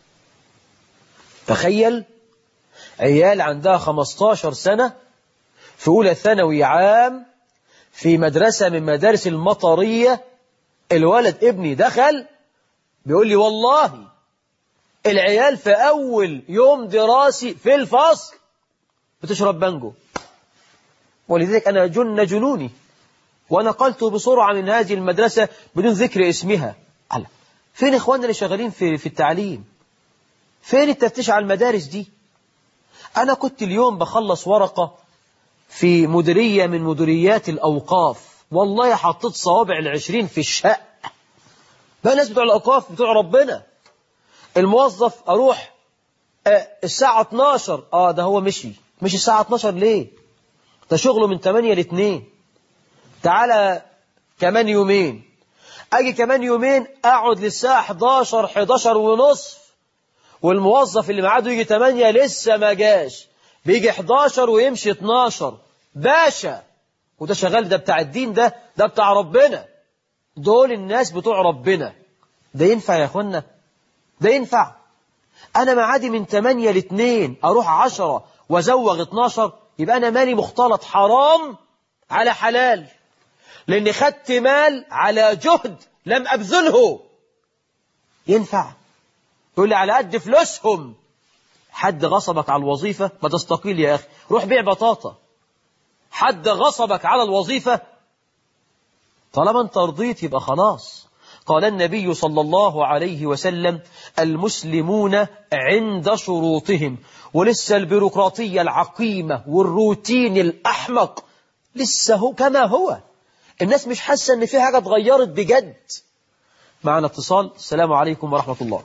تخيل عيال عندها 15 سنة في أولى ثانوي عام في مدرسة من مدارس المطرية الولد ابني دخل بيقول لي والله العيال في أول يوم دراسي في الفصل بتشرب بانجو ولذلك أنا جن جنوني ونقلت بسرعة من هذه المدرسة بدون ذكر اسمها على فين إخواننا اللي شغالين في, في التعليم فين التفتيش على المدارس دي أنا كنت اليوم بخلص ورقة في مديرية من مديريات الأوقاف والله حطيت صوابع العشرين في الشق بقى الناس بتوع الأوقاف بتوع ربنا الموظف أروح آه الساعة 12 اه ده هو مشي مش الساعة 12 ليه ده شغله من 8 ل 2 تعالى كمان يومين اجي كمان يومين اقعد للساعة 11 11 ونصف والموظف اللي معاده يجي 8 لسه ما جاش بيجي 11 ويمشي 12 باشا وده شغال ده بتاع الدين ده ده بتاع ربنا دول الناس بتوع ربنا ده ينفع يا اخوانا ده ينفع انا معادي من 8 ل 2 اروح 10 وازوغ 12 يبقى انا مالي مختلط حرام على حلال لاني خدت مال على جهد لم ابذله ينفع يقول لي على قد فلوسهم حد غصبك على الوظيفة ما تستقيل يا أخي روح بيع بطاطا حد غصبك على الوظيفة طالما انت رضيت يبقى خلاص قال النبي صلى الله عليه وسلم المسلمون عند شروطهم ولسه البيروقراطية العقيمة والروتين الأحمق لسه هو كما هو الناس مش حاسة ان في حاجة اتغيرت بجد معنا اتصال السلام عليكم ورحمة الله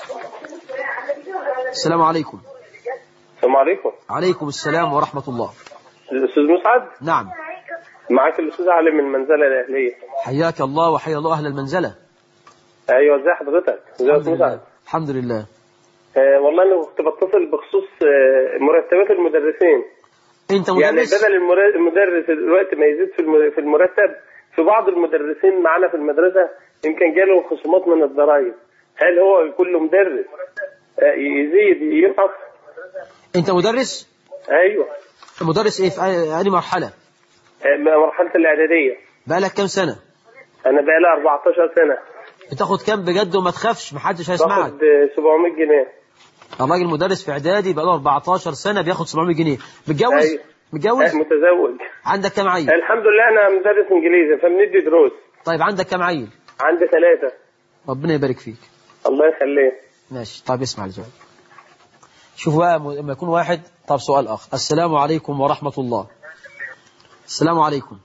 السلام عليكم السلام عليكم عليكم السلام ورحمة الله الاستاذ مسعد نعم معاك الاستاذ علي من المنزله الاهليه حياك الله وحيا الله أهل المنزلة ايوه ازي حضرتك ازي يا الحمد استاذ لله مسعد الحمد لله آه والله انا كنت بتصل بخصوص آه مرتبات المدرسين انت يعني مدرس بدل المر- المدرس دلوقتي ما يزيد في الم- في المرتب في بعض المدرسين معانا في المدرسه يمكن جاله خصومات من الضرائب هل هو كل مدرس آه يزيد ينقص انت مدرس ايوه مدرس ايه في أي مرحلة آه مرحله الاعداديه بقالك كام سنة انا بقى لي 14 سنه بتاخد كام بجد وما تخافش محدش هيسمعك باخد آه، 700 جنيه الراجل مدرس في اعدادي بقاله 14 سنة بياخد 700 جنيه متجوز أيوة. متجوز آه، متزوج عندك كام عيل الحمد لله انا مدرس انجليزي فبندي دروس طيب عندك كام عيل عندي ثلاثة ربنا يبارك فيك الله يخليه ماشي طيب اسمع الجواب شوف بقى م- لما يكون واحد طب سؤال آخر السلام عليكم ورحمة الله السلام عليكم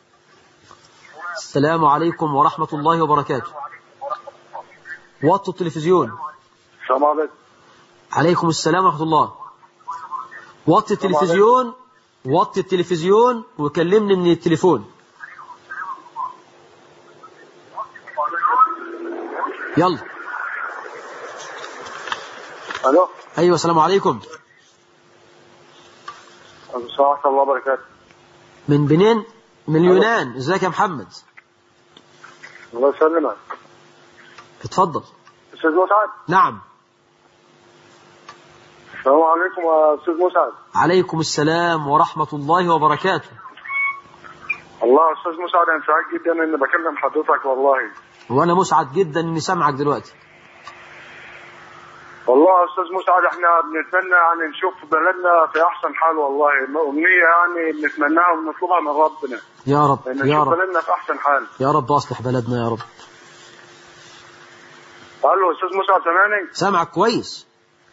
السلام عليكم ورحمة الله وبركاته وطوا التلفزيون السلام عليكم عليكم السلام ورحمة الله وطي التلفزيون وطي التلفزيون وكلمني من التليفون يلا الو ايوه السلام عليكم السلام ورحمه الله وبركاته من بنين من اليونان ازيك يا محمد الله يسلمك اتفضل استاذ مسعد نعم السلام عليكم يا استاذ مسعد عليكم السلام ورحمة الله وبركاته الله يا استاذ مسعد انا سعيد جدا اني بكلم حضرتك والله وانا مسعد جدا اني سامعك دلوقتي والله يا استاذ مسعد احنا بنتمنى يعني نشوف بلدنا في احسن حال والله امنيه يعني بنتمناها وبنطلبها من ربنا يا رب ان يا نشوف رب بلدنا في احسن حال يا رب اصلح بلدنا يا رب الو استاذ مسعد سامعني سامعك كويس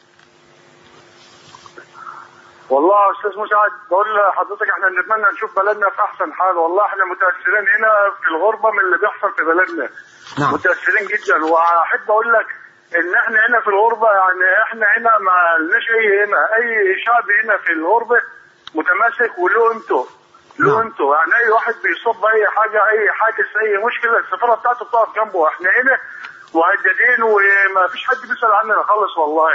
والله يا استاذ مسعد بقول لحضرتك احنا نتمنى نشوف بلدنا في احسن حال والله احنا متاثرين هنا في الغربه من اللي بيحصل في بلدنا نعم متاثرين جدا واحب اقول لك ان احنا هنا في الغربه يعني احنا هنا ما لناش اي هنا اي شعب هنا في الغربه متماسك وله قيمته له نعم. قيمته يعني اي واحد بيصاب باي حاجه اي حادث اي مشكله السفاره بتاعته بتقف جنبه احنا هنا مهددين وما فيش حد بيسال عننا خالص والله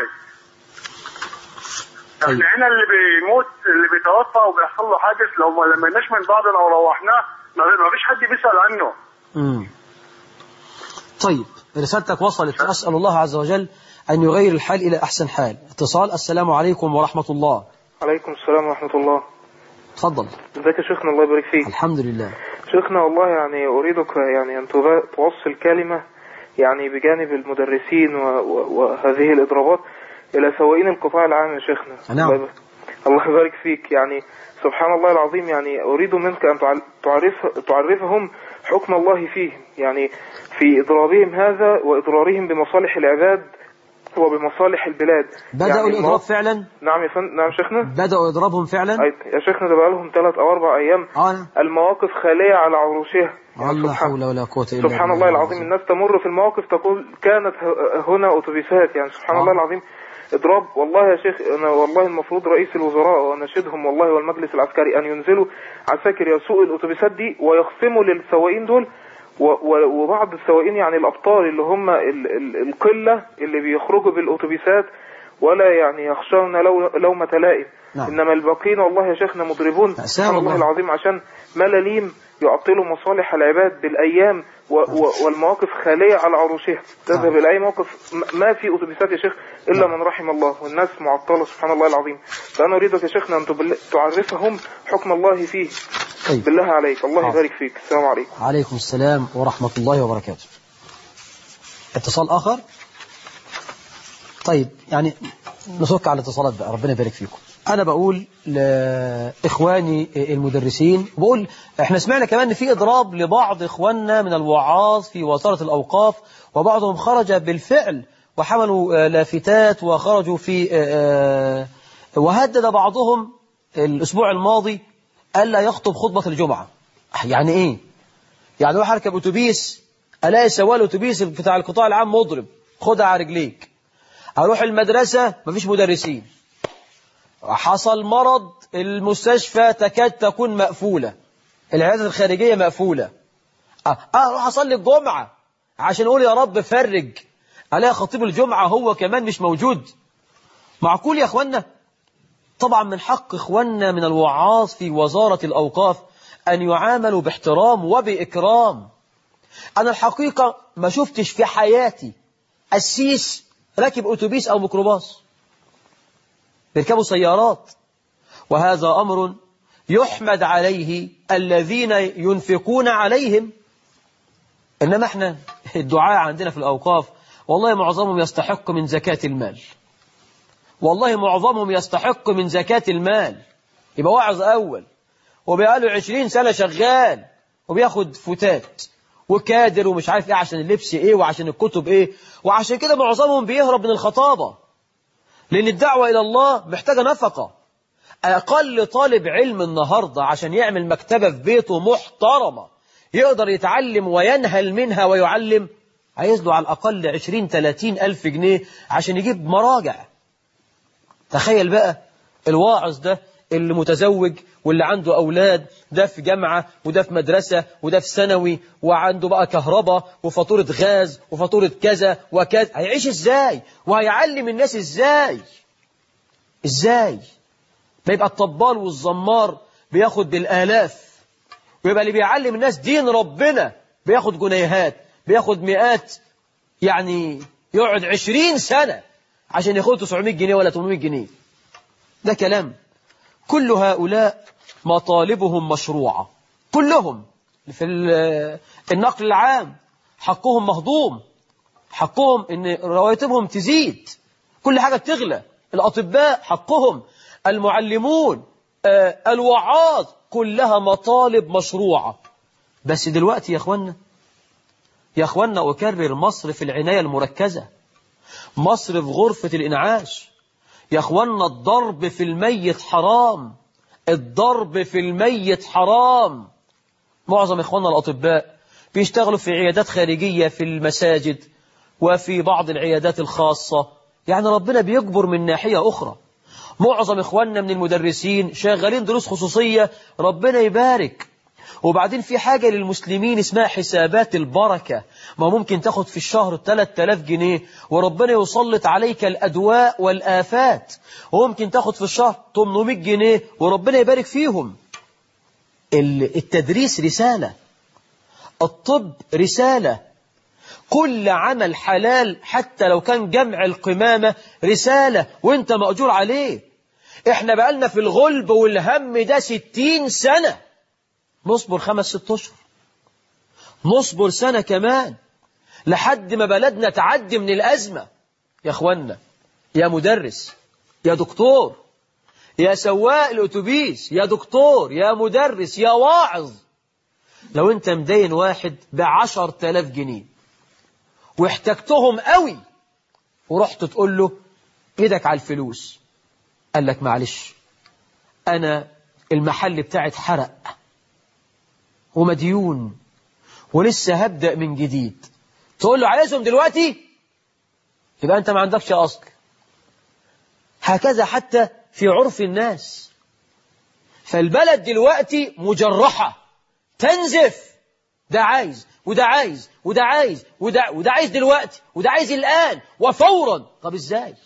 طيب. احنا هنا اللي بيموت اللي بيتوفى وبيحصل له حادث لو ما لميناش من بعضنا وروحناه ما ما فيش حد بيسال عنه مم. طيب رسالتك وصلت أسأل الله عز وجل أن يغير الحال إلى أحسن حال اتصال السلام عليكم ورحمة الله عليكم السلام ورحمة الله تفضل ازيك يا شيخنا الله يبارك فيك الحمد لله شيخنا والله يعني أريدك يعني أن تغ- توصل كلمة يعني بجانب المدرسين و- و- وهذه الإضرابات إلى سواقين القطاع العام يا شيخنا نعم. الله يبارك- الله يبارك فيك يعني سبحان الله العظيم يعني أريد منك أن تعل- تعرف تعرفهم حكم الله فيهم يعني في إضرابهم هذا وإضرارهم بمصالح العباد وبمصالح البلاد بدأوا يعني الإضراب المواقف- فعلا نعم يا فندم نعم شيخنا بدأوا إضرابهم فعلا أي- يا شيخنا ده بقالهم ثلاث أو أربع أيام آه المواقف خالية على عروشها يعني لا سبحان, حول ولا قوة إلا سبحان بالله الله العظيم الناس تمر في المواقف تقول كانت ه- هنا أتوبيسات يعني سبحان آه. الله العظيم اضراب والله يا شيخ انا والله المفروض رئيس الوزراء واناشدهم والله والمجلس العسكري ان ينزلوا عساكر يسوق الاتوبيسات دي ويخصموا للسواقين دول و- و- وبعض السواقين يعني الابطال اللي هم ال- ال- القله اللي بيخرجوا بالاتوبيسات ولا يعني يخشون لو لومة لائم نعم. انما الباقين والله يا شيخنا مضربون مأساة سبحان الله والله. العظيم عشان ملاليم يعطلوا مصالح العباد بالايام و و والمواقف خاليه على عروشها تذهب نعم. الى اي موقف م- ما في اتوبيسات يا شيخ الا من رحم الله والناس معطله سبحان الله العظيم فانا اريدك يا شيخنا ان تبل- تعرفهم حكم الله فيه طيب بالله عليك الله حاضر. يبارك فيك السلام عليكم عليكم السلام ورحمة الله وبركاته اتصال آخر طيب يعني نسك على الاتصالات بقى ربنا يبارك فيكم أنا بقول لإخواني المدرسين بقول إحنا سمعنا كمان إن في إضراب لبعض إخواننا من الوعاظ في وزارة الأوقاف وبعضهم خرج بالفعل وحملوا آه، لافتات وخرجوا في آه، آه، وهدد بعضهم الأسبوع الماضي ألا يخطب خطبة الجمعة يعني إيه؟ يعني اروح اركب اتوبيس الاقي سواق الاتوبيس بتاع القطاع العام مضرب خدها على رجليك اروح المدرسه مفيش مدرسين حصل مرض المستشفى تكاد تكون مقفوله العيادات الخارجيه مقفوله اه آه، اروح اصلي الجمعه عشان اقول يا رب فرج الاقي خطيب الجمعه هو كمان مش موجود معقول يا اخوانا طبعا من حق إخواننا من الوعاظ في وزارة الأوقاف أن يعاملوا باحترام وبإكرام أنا الحقيقة ما شفتش في حياتي السيس راكب أتوبيس أو ميكروباص بيركبوا سيارات وهذا أمر يحمد عليه الذين ينفقون عليهم إنما احنا الدعاء عندنا في الأوقاف والله معظمهم يستحق من زكاة المال والله معظمهم يستحق من زكاة المال يبقى واعظ أول وبقاله عشرين سنة شغال وبياخد فتات وكادر ومش عارف ايه عشان اللبس ايه وعشان الكتب ايه وعشان كده معظمهم بيهرب من الخطابة لأن الدعوة إلى الله محتاجة نفقة أقل طالب علم النهاردة عشان يعمل مكتبة في بيته محترمة يقدر يتعلم وينهل منها ويعلم عايز له على الأقل عشرين تلاتين ألف جنيه عشان يجيب مراجع تخيل بقى الواعظ ده اللي متزوج واللي عنده أولاد ده في جامعة وده في مدرسة وده في ثانوي وعنده بقى كهرباء وفاتورة غاز وفاتورة كذا وكذا هيعيش ازاي وهيعلم الناس ازاي ازاي ما يبقى الطبال والزمار بياخد بالآلاف ويبقى اللي بيعلم الناس دين ربنا بياخد جنيهات بياخد مئات يعني يقعد عشرين سنة عشان ياخد 900 جنيه ولا 800 جنيه ده كلام كل هؤلاء مطالبهم مشروعة كلهم في ال- النقل العام حقهم مهضوم حقهم ان رواتبهم تزيد كل حاجة تغلى الأطباء حقهم المعلمون آه، الوعاظ كلها مطالب مشروعة بس دلوقتي يا اخوانا يا اخوانا أكرر مصر في العناية المركزة مصر في غرفة الإنعاش يا اخوانا الضرب في الميت حرام الضرب في الميت حرام معظم اخواننا الأطباء بيشتغلوا في عيادات خارجية في المساجد وفي بعض العيادات الخاصة يعني ربنا بيكبر من ناحية أخرى معظم إخواننا من المدرسين شغالين دروس خصوصية ربنا يبارك وبعدين في حاجة للمسلمين اسمها حسابات البركة ما ممكن تاخد في الشهر 3000 جنيه وربنا يسلط عليك الأدواء والآفات وممكن تاخد في الشهر 800 جنيه وربنا يبارك فيهم ال- التدريس رسالة الطب رسالة كل عمل حلال حتى لو كان جمع القمامة رسالة وانت مأجور عليه احنا بقالنا في الغلب والهم ده ستين سنة نصبر خمس ست اشهر نصبر سنة كمان لحد ما بلدنا تعدي من الأزمة يا اخوانا يا مدرس يا دكتور يا سواق الأتوبيس يا دكتور يا مدرس يا واعظ لو انت مدين واحد بعشر تلاف جنيه واحتجتهم قوي ورحت تقول له ايدك على الفلوس قال لك معلش انا المحل بتاعي اتحرق ومديون ولسه هبدأ من جديد تقول له عايزهم دلوقتي يبقى انت ما عندكش اصل هكذا حتى في عرف الناس فالبلد دلوقتي مجرحة تنزف ده عايز وده عايز وده عايز وده, وده عايز دلوقتي وده عايز الآن وفورا طب ازاي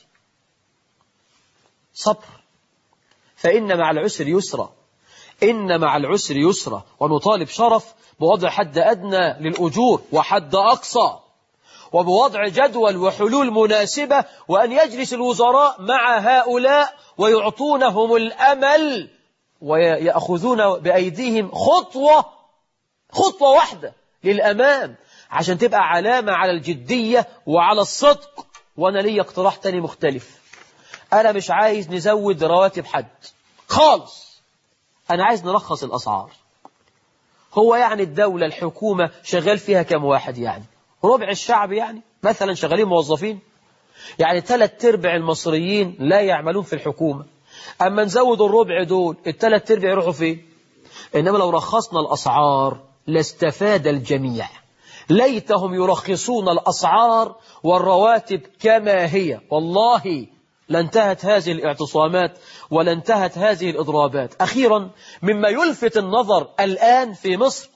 صبر فإن مع العسر يسرا إن مع العسر يسرا ونطالب شرف بوضع حد أدنى للأجور وحد أقصى وبوضع جدول وحلول مناسبة وأن يجلس الوزراء مع هؤلاء ويعطونهم الأمل ويأخذون بأيديهم خطوة خطوة واحدة للأمام عشان تبقى علامة على الجدية وعلى الصدق وأنا لي اقتراح تاني مختلف أنا مش عايز نزود رواتب حد خالص أنا عايز نرخص الأسعار هو يعني الدولة الحكومة شغال فيها كم واحد يعني ربع الشعب يعني مثلا شغالين موظفين يعني ثلاث ارباع المصريين لا يعملون في الحكومة أما نزود الربع دول الثلاث ارباع يروحوا فين إنما لو رخصنا الأسعار لاستفاد الجميع ليتهم يرخصون الأسعار والرواتب كما هي والله لانتهت هذه الاعتصامات ولانتهت هذه الإضرابات أخيرا مما يلفت النظر الآن في مصر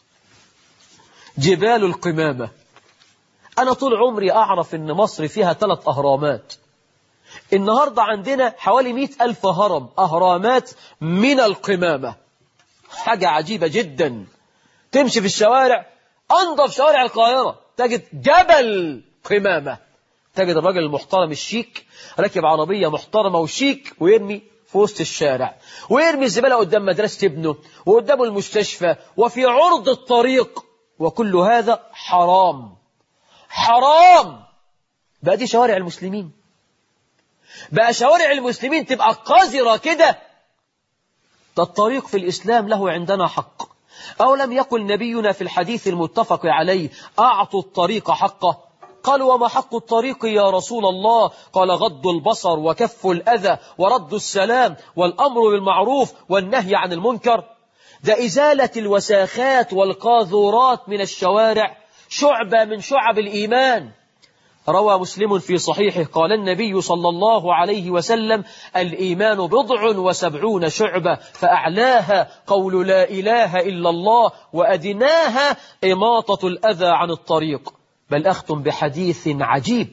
جبال القمامة أنا طول عمري أعرف أن مصر فيها ثلاث أهرامات النهاردة عندنا حوالي مئة ألف هرم أهرامات من القمامة حاجة عجيبة جدا تمشي في الشوارع أنظف شوارع القاهرة تجد جبل قمامة تجد الراجل المحترم الشيك راكب عربية محترمة وشيك ويرمي في وسط الشارع ويرمي الزبالة قدام مدرسة ابنه وقدامه المستشفى وفي عرض الطريق وكل هذا حرام حرام بقى دي شوارع المسلمين بقى شوارع المسلمين تبقى قذرة كده ده الطريق في الإسلام له عندنا حق أو لم يقل نبينا في الحديث المتفق عليه أعطوا الطريق حقه قالوا وما حق الطريق يا رسول الله قال غض البصر وكف الأذى ورد السلام والأمر بالمعروف والنهي عن المنكر ده إزالة الوساخات والقاذورات من الشوارع شعبة من شعب الإيمان روى مسلم في صحيحه قال النبي صلى الله عليه وسلم الإيمان بضع وسبعون شعبة فأعلاها قول لا إله إلا الله وأدناها إماطة الأذى عن الطريق بل أختم بحديث عجيب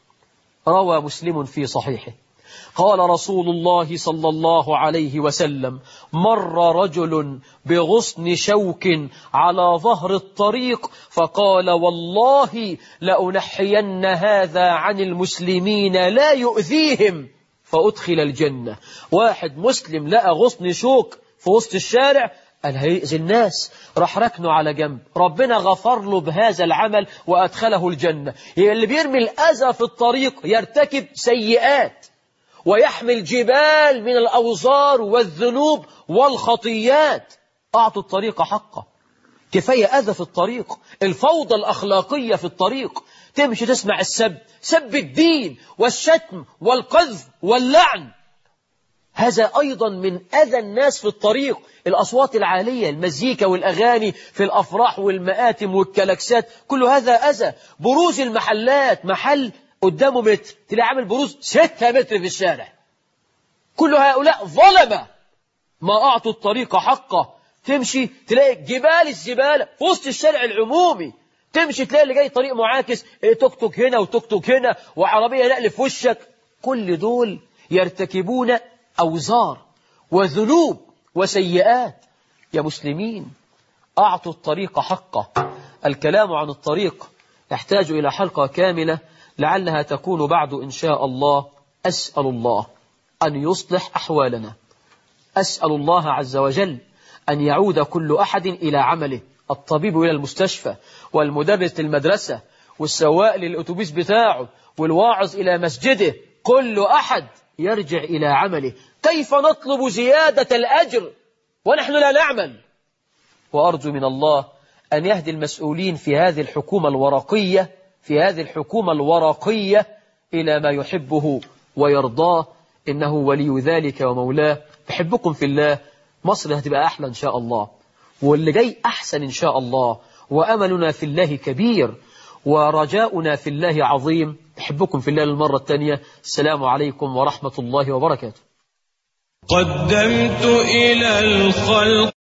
روى مسلم في صحيحه قال رسول الله صلى الله عليه وسلم مر رجل بغصن شوك على ظهر الطريق فقال والله لأنحين هذا عن المسلمين لا يؤذيهم فأدخل الجنة واحد مسلم لقى غصن شوك في وسط الشارع قال هيئذي الناس راح ركنه على جنب ربنا غفر له بهذا العمل وأدخله الجنة يعني اللي بيرمي الأذى في الطريق يرتكب سيئات ويحمل جبال من الأوزار والذنوب والخطيات أعطوا الطريق حقه كفاية أذى في الطريق الفوضى الأخلاقية في الطريق تمشي تسمع السب سب الدين والشتم والقذف واللعن هذا أيضا من أذى الناس في الطريق الأصوات العالية المزيكا والأغاني في الأفراح والمآتم والكلاكسات كل هذا أذى بروز المحلات محل قدامه متر تلاقي عامل بروز ستة متر في الشارع كل هؤلاء ظلمة ما أعطوا الطريق حقه تمشي تلاقي جبال الزبالة في وسط الشارع العمومي تمشي تلاقي اللي جاي طريق معاكس توك توك هنا وتوك توك هنا وعربية نقل في وشك كل دول يرتكبون أوزار وذنوب وسيئات يا مسلمين أعطوا الطريق حقه الكلام عن الطريق يحتاج إلى حلقة كاملة لعلها تكون بعد إن شاء الله أسأل الله أن يصلح أحوالنا أسأل الله عز وجل أن يعود كل أحد إلى عمله الطبيب إلى المستشفى والمدرس للمدرسة والسواق للأتوبيس بتاعه والواعظ إلى مسجده كل أحد يرجع إلى عمله كيف نطلب زيادة الأجر ونحن لا نعمل وأرجو من الله أن يهدي المسؤولين في هذه الحكومة الورقية في هذه الحكومة الورقية إلى ما يحبه ويرضاه إنه ولي ذلك ومولاه بحبكم في الله مصر هتبقى أحلى إن شاء الله واللي جاي أحسن إن شاء الله وأملنا في الله كبير ورجاؤنا في الله عظيم أحبكم في الله المرة الثانية السلام عليكم ورحمة الله وبركاته قدمت إلى الخلق